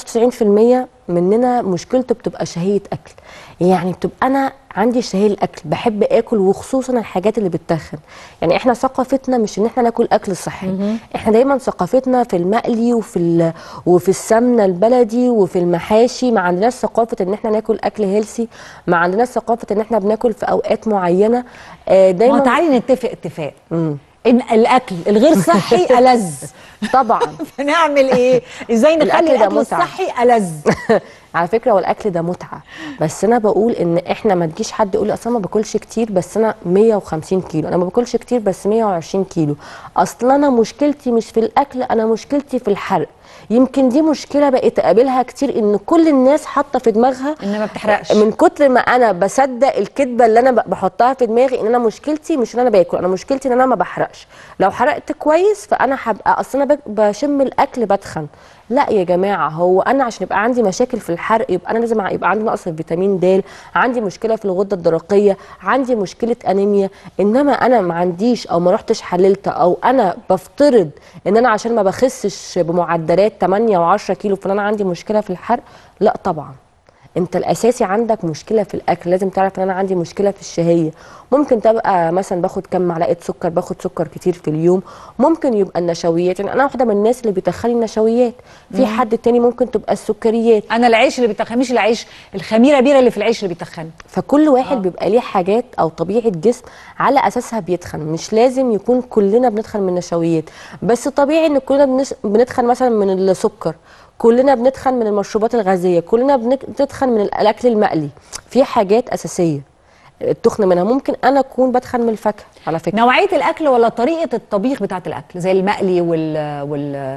95% مننا مشكلته بتبقى شهية أكل يعني بتبقى أنا عندي شهية الأكل بحب آكل وخصوصا الحاجات اللي بتتخن يعني احنا ثقافتنا مش ان احنا ناكل أكل صحي احنا دايما ثقافتنا في المقلي وفي ال- وفي السمنة البلدي وفي المحاشي ما عندناش ثقافة ان احنا ناكل أكل هيلسي ما عندناش ثقافة ان احنا بناكل في أوقات معينة آه، ما دايما هو تعالي نتفق اتفاق مم. ان الاكل الغير صحي ألذ طبعا فنعمل ايه ازاي نخلي الأكل ده الاكل متعة. الصحي ألذ على فكره هو الاكل ده متعه بس انا بقول ان احنا ما تجيش حد يقول لي اصل انا ما باكلش كتير بس انا 150 كيلو انا ما باكلش كتير بس 120 كيلو اصل انا مشكلتي مش في الاكل انا مشكلتي في الحرق يمكن دي مشكله بقيت اقابلها كتير ان كل الناس حاطه في دماغها ان ما بتحرقش من كتر ما انا بصدق الكذبه اللي انا ب- بحطها في دماغي ان انا مشكلتي مش ان انا باكل انا مشكلتي ان انا ما بحرقش لو حرقت كويس فانا هبقى اصل انا بك- بشم الاكل بتخن لا يا جماعه هو انا عشان يبقى عندي مشاكل في الحرق يبقى انا لازم يبقى عندي نقص في فيتامين د عندي مشكله في الغده الدرقيه عندي مشكله انيميا انما انا ما عنديش او ما رحتش حللت او انا بفترض ان انا عشان ما بخسش بمعدلات 8 و10 كيلو فانا عندي مشكله في الحرق لا طبعا انت الاساسي عندك مشكله في الاكل لازم تعرف ان انا عندي مشكله في الشهيه ممكن تبقى مثلا باخد كم معلقه سكر باخد سكر كتير في اليوم ممكن يبقى النشويات يعني انا واحده من الناس اللي بتخلي النشويات في حد تاني ممكن تبقى السكريات انا العيش اللي بيتخن مش العيش الخميره بيره اللي في العيش اللي بيتخن فكل واحد بيبقى ليه حاجات او طبيعه جسم على اساسها بيتخن مش لازم يكون كلنا بنتخن من النشويات بس طبيعي ان كلنا بنس- بنتخن مثلا من السكر كلنا بنتخن من المشروبات الغازيه كلنا بنك- بنتخن من الاكل المقلي في حاجات اساسيه التخن منها ممكن انا اكون بتخن من الفاكهه على فكره نوعيه الاكل ولا طريقه الطبيخ بتاعه الاكل زي المقلي وال وال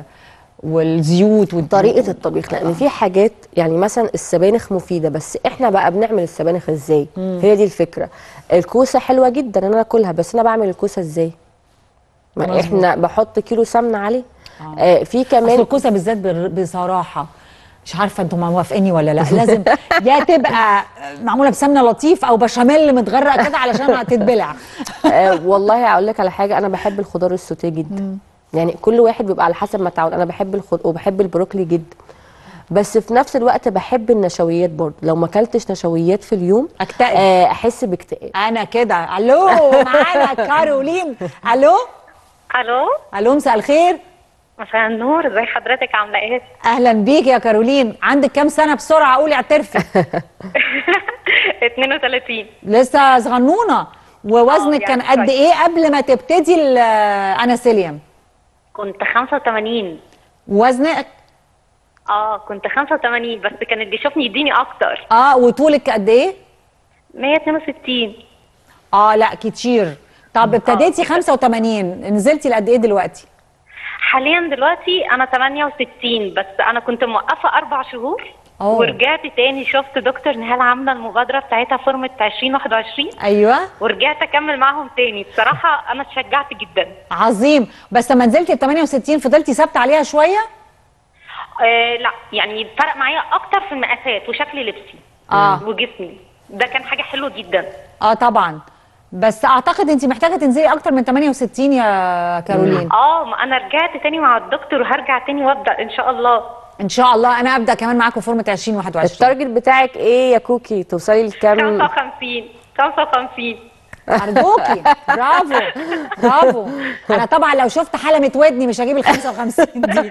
والزيوت وال... طريقه الطبيخ لان في حاجات يعني مثلا السبانخ مفيده بس احنا بقى بنعمل السبانخ ازاي هي دي الفكره الكوسه حلوه جدا ان انا اكلها بس انا بعمل الكوسه ازاي ما مظبوط. احنا بحط كيلو سمنه عليه آه في اصل كمان الكوسه بالذات بر- بصراحه مش عارفه انتم موافقيني ولا لا لازم يا تبقى معموله بسمنه لطيف او بشاميل متغرق كده علشان تتبلع آه والله اقول لك على حاجه انا بحب الخضار السوتيه جدا يعني كل واحد بيبقى على حسب ما تعود انا بحب الخض وبحب البروكلي جدا بس في نفس الوقت بحب النشويات برضه لو ما اكلتش نشويات في اليوم اكتئب آه، احس باكتئاب انا كده الو معانا كارولين الو الو الو مساء الخير مساء النور ازي حضرتك عامله ايه اهلا بيك يا كارولين عندك كام سنه بسرعه قولي اعترفي 32 لسه صغنونه ووزنك آه، كان يعني قد شوية. ايه قبل ما تبتدي الاناسيليوم كنت 85 وزنك اه كنت 85 بس كانت بيشوفني يديني اكتر اه وطولك قد ايه 162 اه لا كتير طب ابتديتي 85 نزلتي لقد ايه دلوقتي حاليا دلوقتي انا 68 بس انا كنت موقفه اربع شهور أوه. ورجعت تاني شفت دكتور نهال عامله المبادره بتاعتها فورمه 2021 ايوه ورجعت اكمل معاهم تاني بصراحه انا اتشجعت جدا عظيم بس لما نزلتي ال 68 فضلتي ثابته عليها شويه آه لا يعني فرق معايا اكتر في المقاسات وشكل لبسي آه. وجسمي ده كان حاجه حلوه جدا اه طبعا بس اعتقد انت محتاجه تنزلي اكتر من 68 يا كارولين اه ما انا رجعت تاني مع الدكتور وهرجع تاني وابدا ان شاء الله ان شاء الله انا ابدا كمان معاكم فورمه 2021 التارجت بتاعك ايه يا كوكي توصلي لكام 55 55 ارجوكي برافو برافو انا طبعا لو شفت حلمه ودني مش هجيب ال 55 دي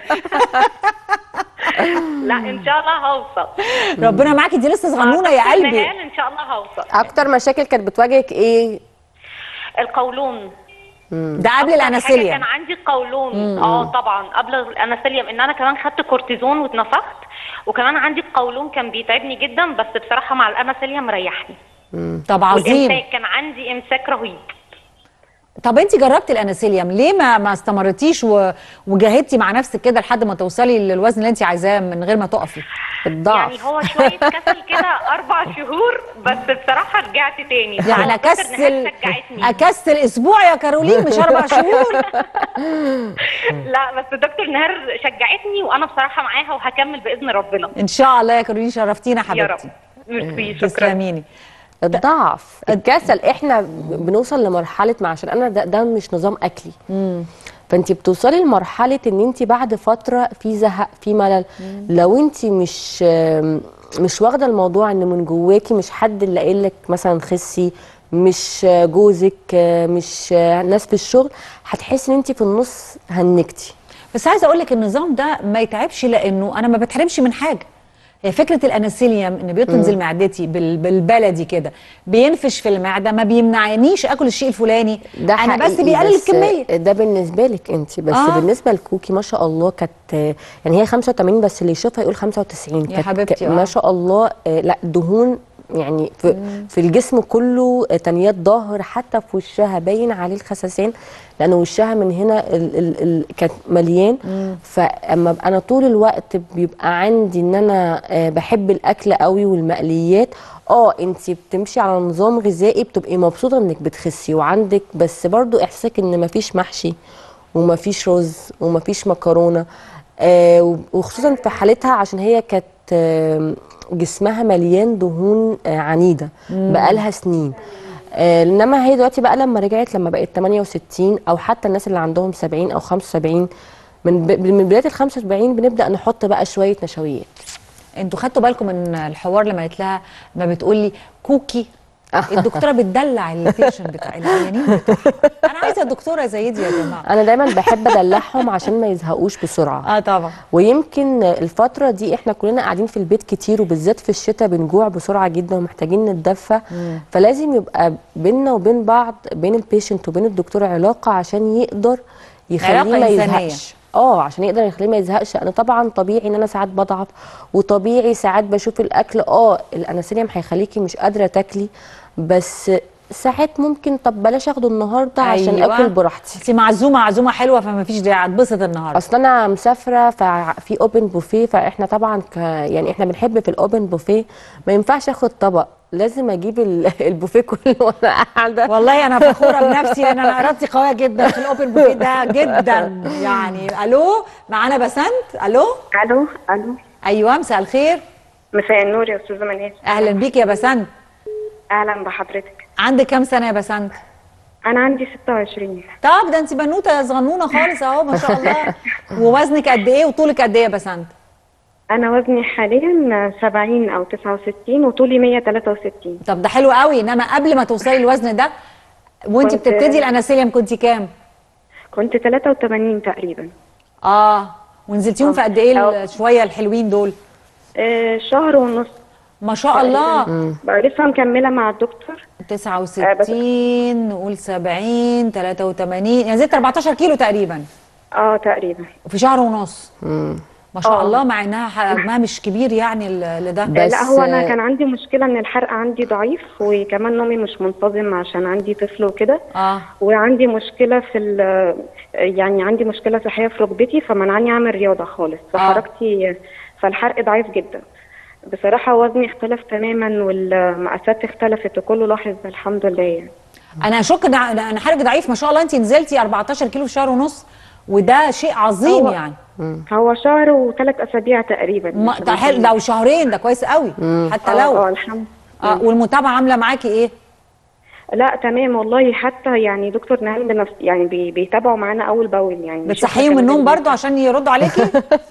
لا ان شاء الله هوصل ربنا معاكي دي لسه صغنونه يا دكتور قلبي نهال ان شاء الله هوصل اكتر مشاكل كانت بتواجهك ايه القولون ده قبل أكتر حاجة الاناسيليا كان عندي قولون اه طبعا قبل الاناسيليوم ان انا كمان خدت كورتيزون واتنفخت وكمان عندي القولون كان بيتعبني جدا بس بصراحه مع الاناسيليوم ريحني طب عظيم والامساك كان عندي امساك رهيب طب انت جربتي الاناسيليوم ليه ما ما استمرتيش و... وجاهدتي مع نفسك كده لحد ما توصلي للوزن اللي انت عايزاه من غير ما تقفي الضعف يعني هو شويه كسل كده اربع شهور بس بصراحه رجعت تاني يعني هو دكتور اكسل نهال شجعتني اكسل اسبوع يا كارولين مش اربع شهور لا بس دكتور نهار شجعتني وانا بصراحه معاها وهكمل باذن ربنا ان شاء الله يا كارولين شرفتينا يا رب حبيبتي ميرسي شكرا تسلميني الضعف الكسل احنا بنوصل لمرحله مع عشان انا ده, ده مش نظام اكلي فانت بتوصلي لمرحله ان انت بعد فتره في زهق في ملل لو انت مش مش واخده الموضوع ان من جواكي مش حد اللي قايل لك مثلا خسي مش جوزك مش ناس في الشغل هتحسي ان انت في النص هنكتي بس عايزه اقول لك النظام ده ما يتعبش لانه انا ما بتحرمش من حاجه هي فكره الاناسيليوم ان بينزل معدتي بال- بالبلدي كده بينفش في المعده ما بيمنعنيش اكل الشيء الفلاني ده انا بس حقيقي، بيقلل بس الكميه ده بالنسبه لك انت بس آه. آه. بالنسبه لكوكي ما شاء الله كانت يعني هي 85 بس اللي يشوفها يقول 95 يا كانت- حبيبتي، آه. ما شاء الله آه، لا دهون يعني في, في الجسم كله آه، تنيات ظهر حتى في وشها باين عليه الخسسان لان وشها من هنا ال ال ال كانت مليان فاما أبقى انا طول الوقت بيبقى عندي ان انا آه، بحب الاكل قوي والمقليات اه انت بتمشي على نظام غذائي بتبقي مبسوطه انك بتخسي وعندك بس برضو احساسك ان مفيش محشي ومفيش رز ومفيش مكرونه آه وخصوصا في حالتها عشان هي كانت آه جسمها مليان دهون آه عنيده بقالها سنين آه انما هي دلوقتي بقى لما رجعت لما بقت 68 او حتى الناس اللي عندهم 70 او 75 من ب... من بدايه ال 75 بنبدا نحط بقى شويه نشويات انتوا خدتوا بالكم من الحوار لما قالت لها ما بتقول لي كوكي الدكتوره بتدلع البيشنت بتاع العيانين بتوعها انا عايزه دكتوره زي دي يا جماعه انا دايما بحب ادلعهم عشان ما يزهقوش بسرعه اه طبعا ويمكن الفترة دي احنا كلنا قاعدين في البيت كتير وبالذات في الشتاء بنجوع بسرعة جدا ومحتاجين نتدفى فلازم يبقى بيننا وبين بعض بين البيشنت وبين الدكتور علاقة عشان يقدر يخليه علاقة ما إنسانية. يزهقش اه عشان يقدر يخليه ما يزهقش انا طبعا طبيعي ان انا ساعات بضعف وطبيعي ساعات بشوف الاكل اه الانسولين هيخليكي مش قادره تاكلي بس ساعات ممكن طب بلاش اخده النهارده عشان أيوة. اكل براحتي انت معزومه عزومه حلوه فما فيش داعي اتبسط النهارده اصل انا مسافره ففي اوبن بوفيه فاحنا طبعا ك يعني احنا بنحب في الاوبن بوفيه ما ينفعش اخد طبق لازم اجيب ال- البوفيه كله وانا قاعده والله انا فخوره بنفسي لان انا ارادتي قويه جدا في الاوبن بوفيه ده جدا يعني الو معانا بسنت الو الو الو ايوه مساء الخير مساء النور يا استاذه منال اهلا بيك يا بسنت اهلا بحضرتك عندك كام سنه يا بسنت انا عندي 26 طب ده انت بنوته صغنونه خالص اهو ما شاء الله ووزنك قد ايه وطولك قد ايه يا بسنت انا وزني حاليا 70 او 69 وطولي 163 طب ده حلو قوي انما قبل ما توصلي الوزن ده وانت كنت- بتبتدي الاناسيليوم كنت كام كنت 83 تقريبا اه ونزلتيهم في قد ايه أو- شويه الحلوين دول آه شهر ونص ما شاء الله بقى لسه مكمله مع الدكتور 69 نقول 70 83 يعني زدت 14 كيلو تقريبا اه تقريبا في شهر ونص ما شاء آه. الله مع انها حجمها مش كبير يعني ل- لده آه، بس لا هو انا آه، كان عندي مشكله ان الحرق عندي ضعيف وكمان نومي مش منتظم عشان عندي طفل وكده اه وعندي مشكله في ال- يعني عندي مشكله صحيه في ركبتي فمنعني اعمل رياضه خالص فحركتي فالحرق ضعيف جدا بصراحه وزني اختلف تماما والمقاسات اختلفت وكله لاحظ الحمد لله يعني انا اشك ان انا حرج ضعيف ما شاء الله انت نزلتي 14 كيلو في شهر ونص وده شيء عظيم هو- يعني هو شهر وثلاث اسابيع تقريبا ما ده حلو لو شهرين ده كويس قوي حتى اه لو اه الحمد اه والمتابعه عامله معاكي ايه لا تمام والله حتى يعني دكتور نعيم بنفس يعني بي بيتابعوا معانا اول باول يعني بيشوفوا بتصحيهم من النوم كمان برضو عشان يردوا عليكي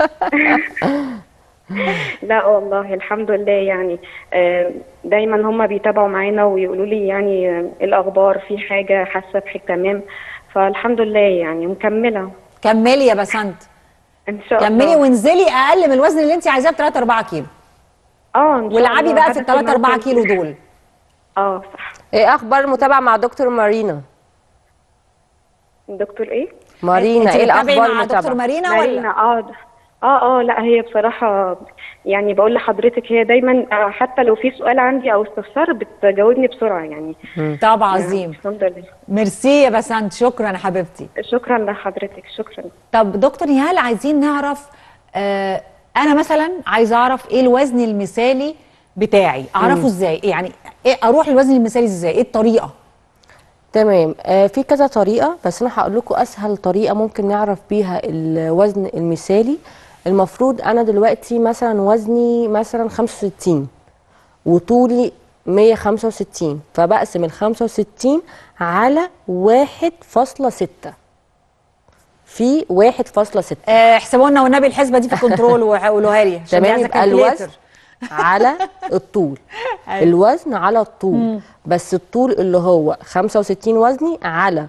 لا والله الحمد لله يعني آه، دايما هم بيتابعوا معانا ويقولوا لي يعني آه، الاخبار في حاجه حاسه بحاجه تمام فالحمد لله يعني مكمله كملي يا بسنت ان شاء كملي الله وانزلي اقل من الوزن اللي انت عايزاه ب 3 4 كيلو اه إن شاء والعبي الله. بقى في ال هدفي 3 4 الموسم- كيلو دول اه صح ايه اخبار المتابعه مع دكتور مارينا دكتور ايه مارينا انت ايه بتتابعي الاخبار مع دكتور المتابعه مارينا مارينا ولا اه ده- اه اه لا هي بصراحه يعني بقول لحضرتك هي دايما آه، حتى لو في سؤال عندي او استفسار بتجاوبني بسرعه يعني طب عظيم الحمد لله ميرسي يا بسنت شكرا يا حبيبتي شكرا لحضرتك شكرا طب دكتور نهال عايزين نعرف آه انا مثلا عايزه اعرف ايه الوزن المثالي بتاعي اعرفه ازاي يعني ايه اروح للوزن المثالي ازاي ايه الطريقه تمام آه في كذا طريقه بس انا هقول لكم اسهل طريقه ممكن نعرف بيها الوزن المثالي المفروض انا دلوقتي مثلا وزني مثلا 65 وطولي 165 فبقسم ال 65 على 1.6 في 1.6 آه احسبوا لنا والنبي الحسبه دي في الكنترول وقولوها لي عشان دي تمام عايزة يبقى calculator. الوزن على الطول أيوة. الوزن على الطول بس الطول اللي هو 65 وزني على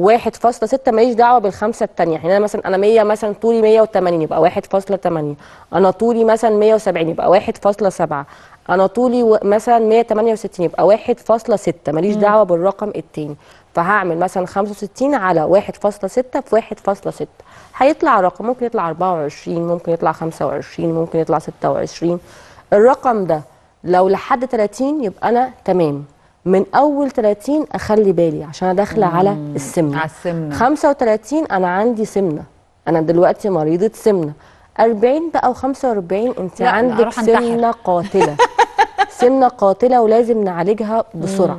1.6 ماليش دعوه بالخمسه الثانيه يعني انا مثلا انا 100 مثلا طولي 180 يبقى 1.8 انا طولي مثلا 170 يبقى 1.7 انا طولي و- مثلا 168 يبقى 1.6 ماليش دعوه بالرقم التاني فهعمل مثلا 65 على 1.6 في 1.6 هيطلع رقم ممكن يطلع 24 ممكن يطلع 25 ممكن يطلع 26 الرقم ده لو لحد 30 يبقى انا تمام من اول 30 اخلي بالي عشان انا داخله على السمنه على السمنة. 35 انا عندي سمنه انا دلوقتي مريضه سمنه 40 بقى و45 انت لا، عندك أروح أنتحر. سمنه قاتله سمنه قاتله ولازم نعالجها بسرعه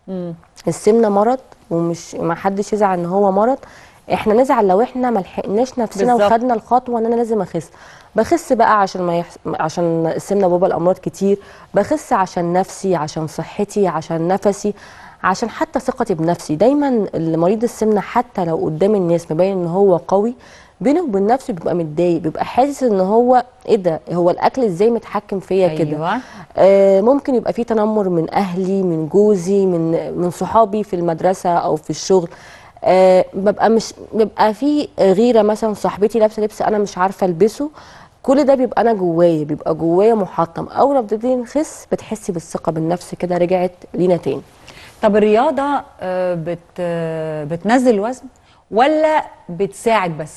السمنه مرض ومش ما حدش يزعل ان هو مرض احنا نزعل لو احنا ما لحقناش نفسنا بالظبط. وخدنا الخطوه ان انا لازم اخس بخس بقى عشان ما يحس... عشان السمنه بابا الامراض كتير بخس عشان نفسي عشان صحتي عشان نفسي عشان حتى ثقتي بنفسي دايما المريض السمنه حتى لو قدام الناس مبين ان هو قوي بينه وبين نفسه بيبقى متضايق بيبقى حاسس ان هو ايه ده هو الاكل ازاي متحكم فيا كده أيوة. آه، ممكن يبقى في تنمر من اهلي من جوزي من من صحابي في المدرسه او في الشغل آه، ببقى مش بيبقى في غيره مثلا صاحبتي لابسه لبس انا مش عارفه البسه كل ده بيبقى انا جوايا بيبقى جوايا محطم اول ما بتبتدي نخس بتحسي بالثقه بالنفس كده رجعت لينا تاني طب الرياضه آه بت آه بتنزل الوزن ولا بتساعد بس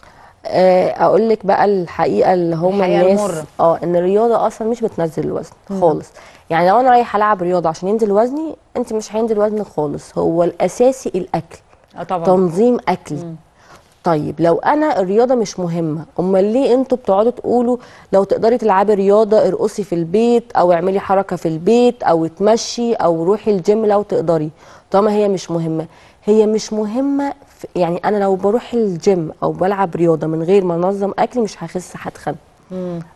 آه، اقول لك بقى الحقيقه اللي هم الحقيقة الناس المرة. اه ان الرياضه اصلا مش بتنزل الوزن خالص يعني لو انا رايحه العب رياضه عشان ينزل وزني انت مش هينزل وزن خالص هو الاساسي الاكل اه طبعا تنظيم اكلي طيب لو انا الرياضه مش مهمه امال ليه انتوا بتقعدوا تقولوا لو تقدري تلعبي رياضه ارقصي في البيت او اعملي حركه في البيت او تمشي او روحي الجيم لو تقدري طالما هي مش مهمه هي مش مهمه في يعني انا لو بروح الجيم او بلعب رياضه من غير ما انظم اكلي مش هخس هتخن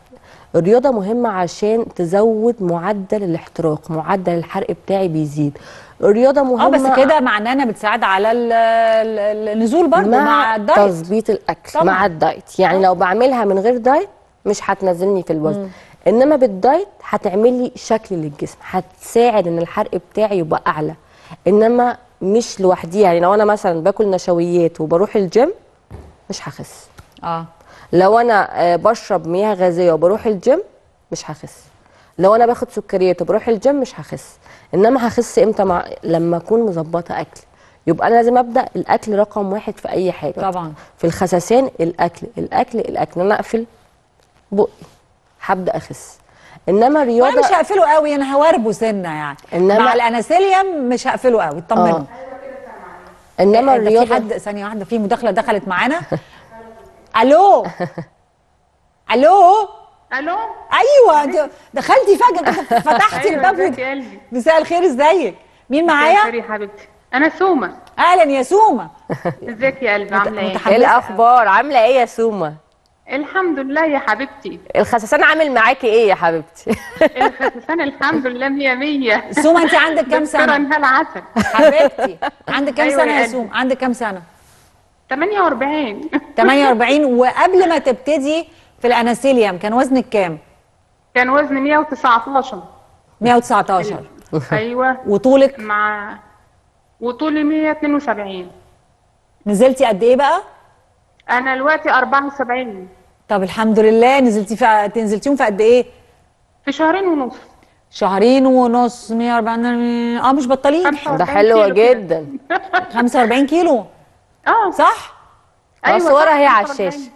الرياضه مهمه عشان تزود معدل الاحتراق معدل الحرق بتاعي بيزيد الرياضه مهمه اه بس كده معناه انها بتساعد على ال- ال- النزول برضه مع, مع الدايت تظبيط الاكل طبعاً. مع الدايت يعني لو بعملها من غير دايت مش هتنزلني في الوزن انما بالدايت هتعمل لي شكل للجسم هتساعد ان الحرق بتاعي يبقى اعلى انما مش لوحدي يعني لو انا مثلا باكل نشويات وبروح الجيم مش هخس اه لو انا آه، بشرب مياه غازيه وبروح الجيم مش هخس لو انا باخد سكريات وبروح الجيم مش هخس انما هخس امتى مع لما اكون مظبطه اكل يبقى انا لازم ابدا الاكل رقم واحد في اي حاجه طبعا في الخسسان الاكل الاكل الاكل انا اقفل بقي هبدا اخس انما وانا مش رياضه هقفله قوي انا هواربه سنه يعني إنما- مع الاناسيليوم مش هقفله قوي اطمنوا آه. انما ده في الرياضه حد ثانيه واحده في مداخله دخلت معانا الو الو الو ايوه انت دخلتي فجاه كده فتحتي ايوه الباب ازيك يا قلبي مساء الخير ازيك مين مساء معايا الخير يا حبيبتي انا سومه اهلا يا سومه ازيك يا قلبي عامله ايه متح- ايه الاخبار عامله ايه يا سومه الحمد لله يا حبيبتي الخسسان عامل معاكي ايه يا حبيبتي الخسسان الحمد لله مية مية سومه انت عندك كام دكتورة سنه نهال عسل حبيبتي عندك كام أيوة سنه يا يا قلبي. سومه عندك كام سنه 48 48 وقبل ما تبتدي في الاناسيليوم كان وزنك كام كان وزني 119 119 ايوه وطولك مع وطولي 172 نزلتي قد ايه بقى انا دلوقتي 74 طب الحمد لله نزلتي في نزلتيهم في قد ايه في شهرين ونص شهرين ونص 140 اه مش بطالين 45 ده حلوه كيلو كده. جدا 45 كيلو اه صح خلاص صح، صورها هي على 45. الشاشه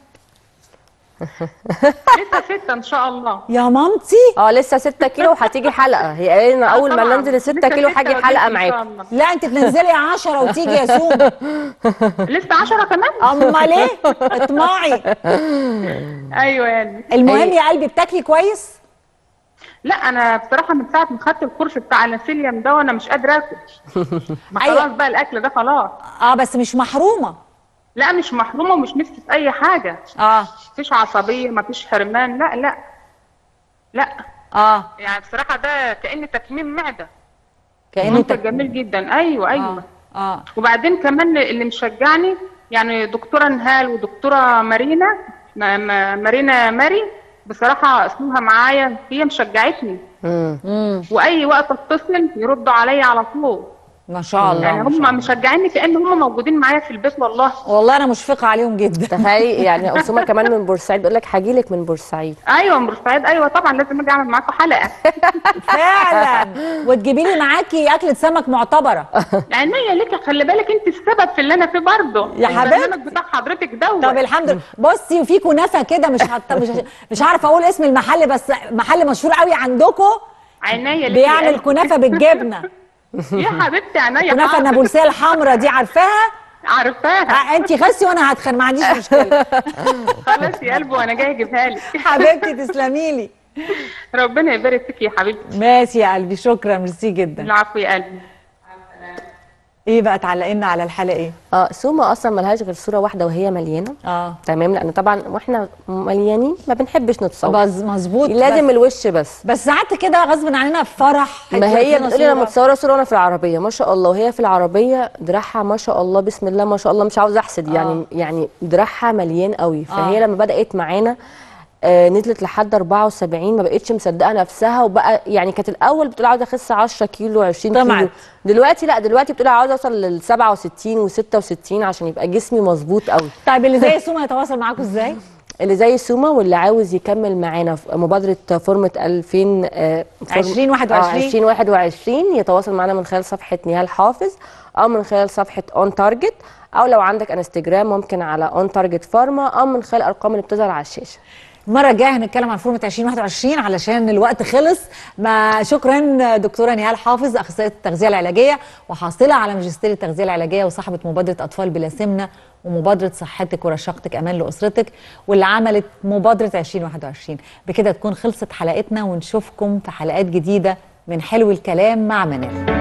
لسه ستة ان شاء الله يا مامتي اه لسه 6 كيلو وهتيجي حلقه هي قالت لنا اول ما طبعاً. ننزل 6 لسه كيلو ستة هاجي وجبت حلقه إن شاء معاكم الله. لا انت تنزلي 10 وتيجي يا سومه لسه 10 كمان امال ايه اطمعي ايوه يا قلبي المهم يا قلبي بتاكلي كويس لا انا بصراحه من ساعه ما خدت الكورس بتاع الانسيليوم ده وانا مش قادره اكل ما أيوة. خلاص بقى الاكل ده خلاص اه بس مش محرومه لا مش محرومه ومش نفسي في اي حاجه اه مفيش عصبيه مفيش حرمان لا لا لا اه يعني بصراحه ده كأن تكميم معده كانه منتج تك... جميل جدا ايوه ايوه اه اه وبعدين كمان اللي مشجعني يعني دكتوره نهال ودكتوره مارينا ما- ما- مارينا ماري بصراحه اسمها معايا هي مشجعتني امم واي وقت اتصل يردوا عليا على طول ما شاء الله يعني ما شاء الله. هم مشجعيني كأن هم موجودين معايا في البيت والله والله انا مشفقه عليهم جدا تخيلي يعني اسامه كمان من بورسعيد بيقول لك هاجي لك من بورسعيد ايوه من بورسعيد ايوه طبعا لازم اجي اعمل معاكم حلقه فعلا وتجيبي لي معاكي اكله سمك معتبره عينيا ليك خلي بالك انت السبب في اللي انا فيه برضه يا حبيبتي. البرنامج بتاع حضرتك دوت طب الحمد لله بصي وفي كنافه كده مش حط... مش مش عارفه اقول اسم المحل بس محل مشهور قوي عندكم عينيا ليك بيعمل كنافه بالجبنه يا حبيبتي عينيا كنافه حاضر. النابلسيه الحمراء دي عارفاها عارفاها آه، انت خسي وانا هتخن ما عنديش مشكله خلاص يا قلبي وانا جايه اجيبها لك حبيبتي تسلمي لي ربنا يبارك فيك يا حبيبتي ماشي يا قلبي شكرا ميرسي جدا العفو يا قلبي ايه بقى تعلقنا على الحلقه ايه اه سوما اصلا ملهاش غير صوره واحده وهي مليانه اه تمام لان طبعا واحنا مليانين ما بنحبش نتصور بز- مظبوط لازم بس, الوش بس بس ساعات كده غصب عننا في فرح ما هي هتلاقينا بتقولي انا صورة. متصوره صوره وانا في العربيه ما شاء الله وهي في العربيه دراعها ما شاء الله بسم الله ما شاء الله مش عاوزه احسد يعني آه. يعني دراعها مليان قوي فهي آه. لما بدات معانا آه نزلت لحد 74 ما بقتش مصدقه نفسها وبقى يعني كانت الاول بتقول عاوزه اخس 10 كيلو 20 طمعت. كيلو دلوقتي لا دلوقتي بتقول عاوزه اوصل لل 67 و66 عشان يبقى جسمي مظبوط قوي طيب اللي زي سوما يتواصل معاكم ازاي اللي زي سوما واللي عاوز يكمل معانا في مبادره فورمه 2000 آه، فورم- 2021. آه، 2021 يتواصل معانا من خلال صفحه نهال حافظ او من خلال صفحه اون تارجت او لو عندك انستجرام ممكن على اون تارجت فارما او من خلال الارقام اللي بتظهر على الشاشه المره الجايه هنتكلم عن فورمه 2021 علشان الوقت خلص ما شكرا دكتوره نهال حافظ اخصائيه التغذيه العلاجيه وحاصله على ماجستير التغذيه العلاجيه وصاحبه مبادره اطفال بلا سمنه ومبادره صحتك ورشاقتك امان لاسرتك واللي عملت مبادره 2021 بكده تكون خلصت حلقتنا ونشوفكم في حلقات جديده من حلو الكلام مع منال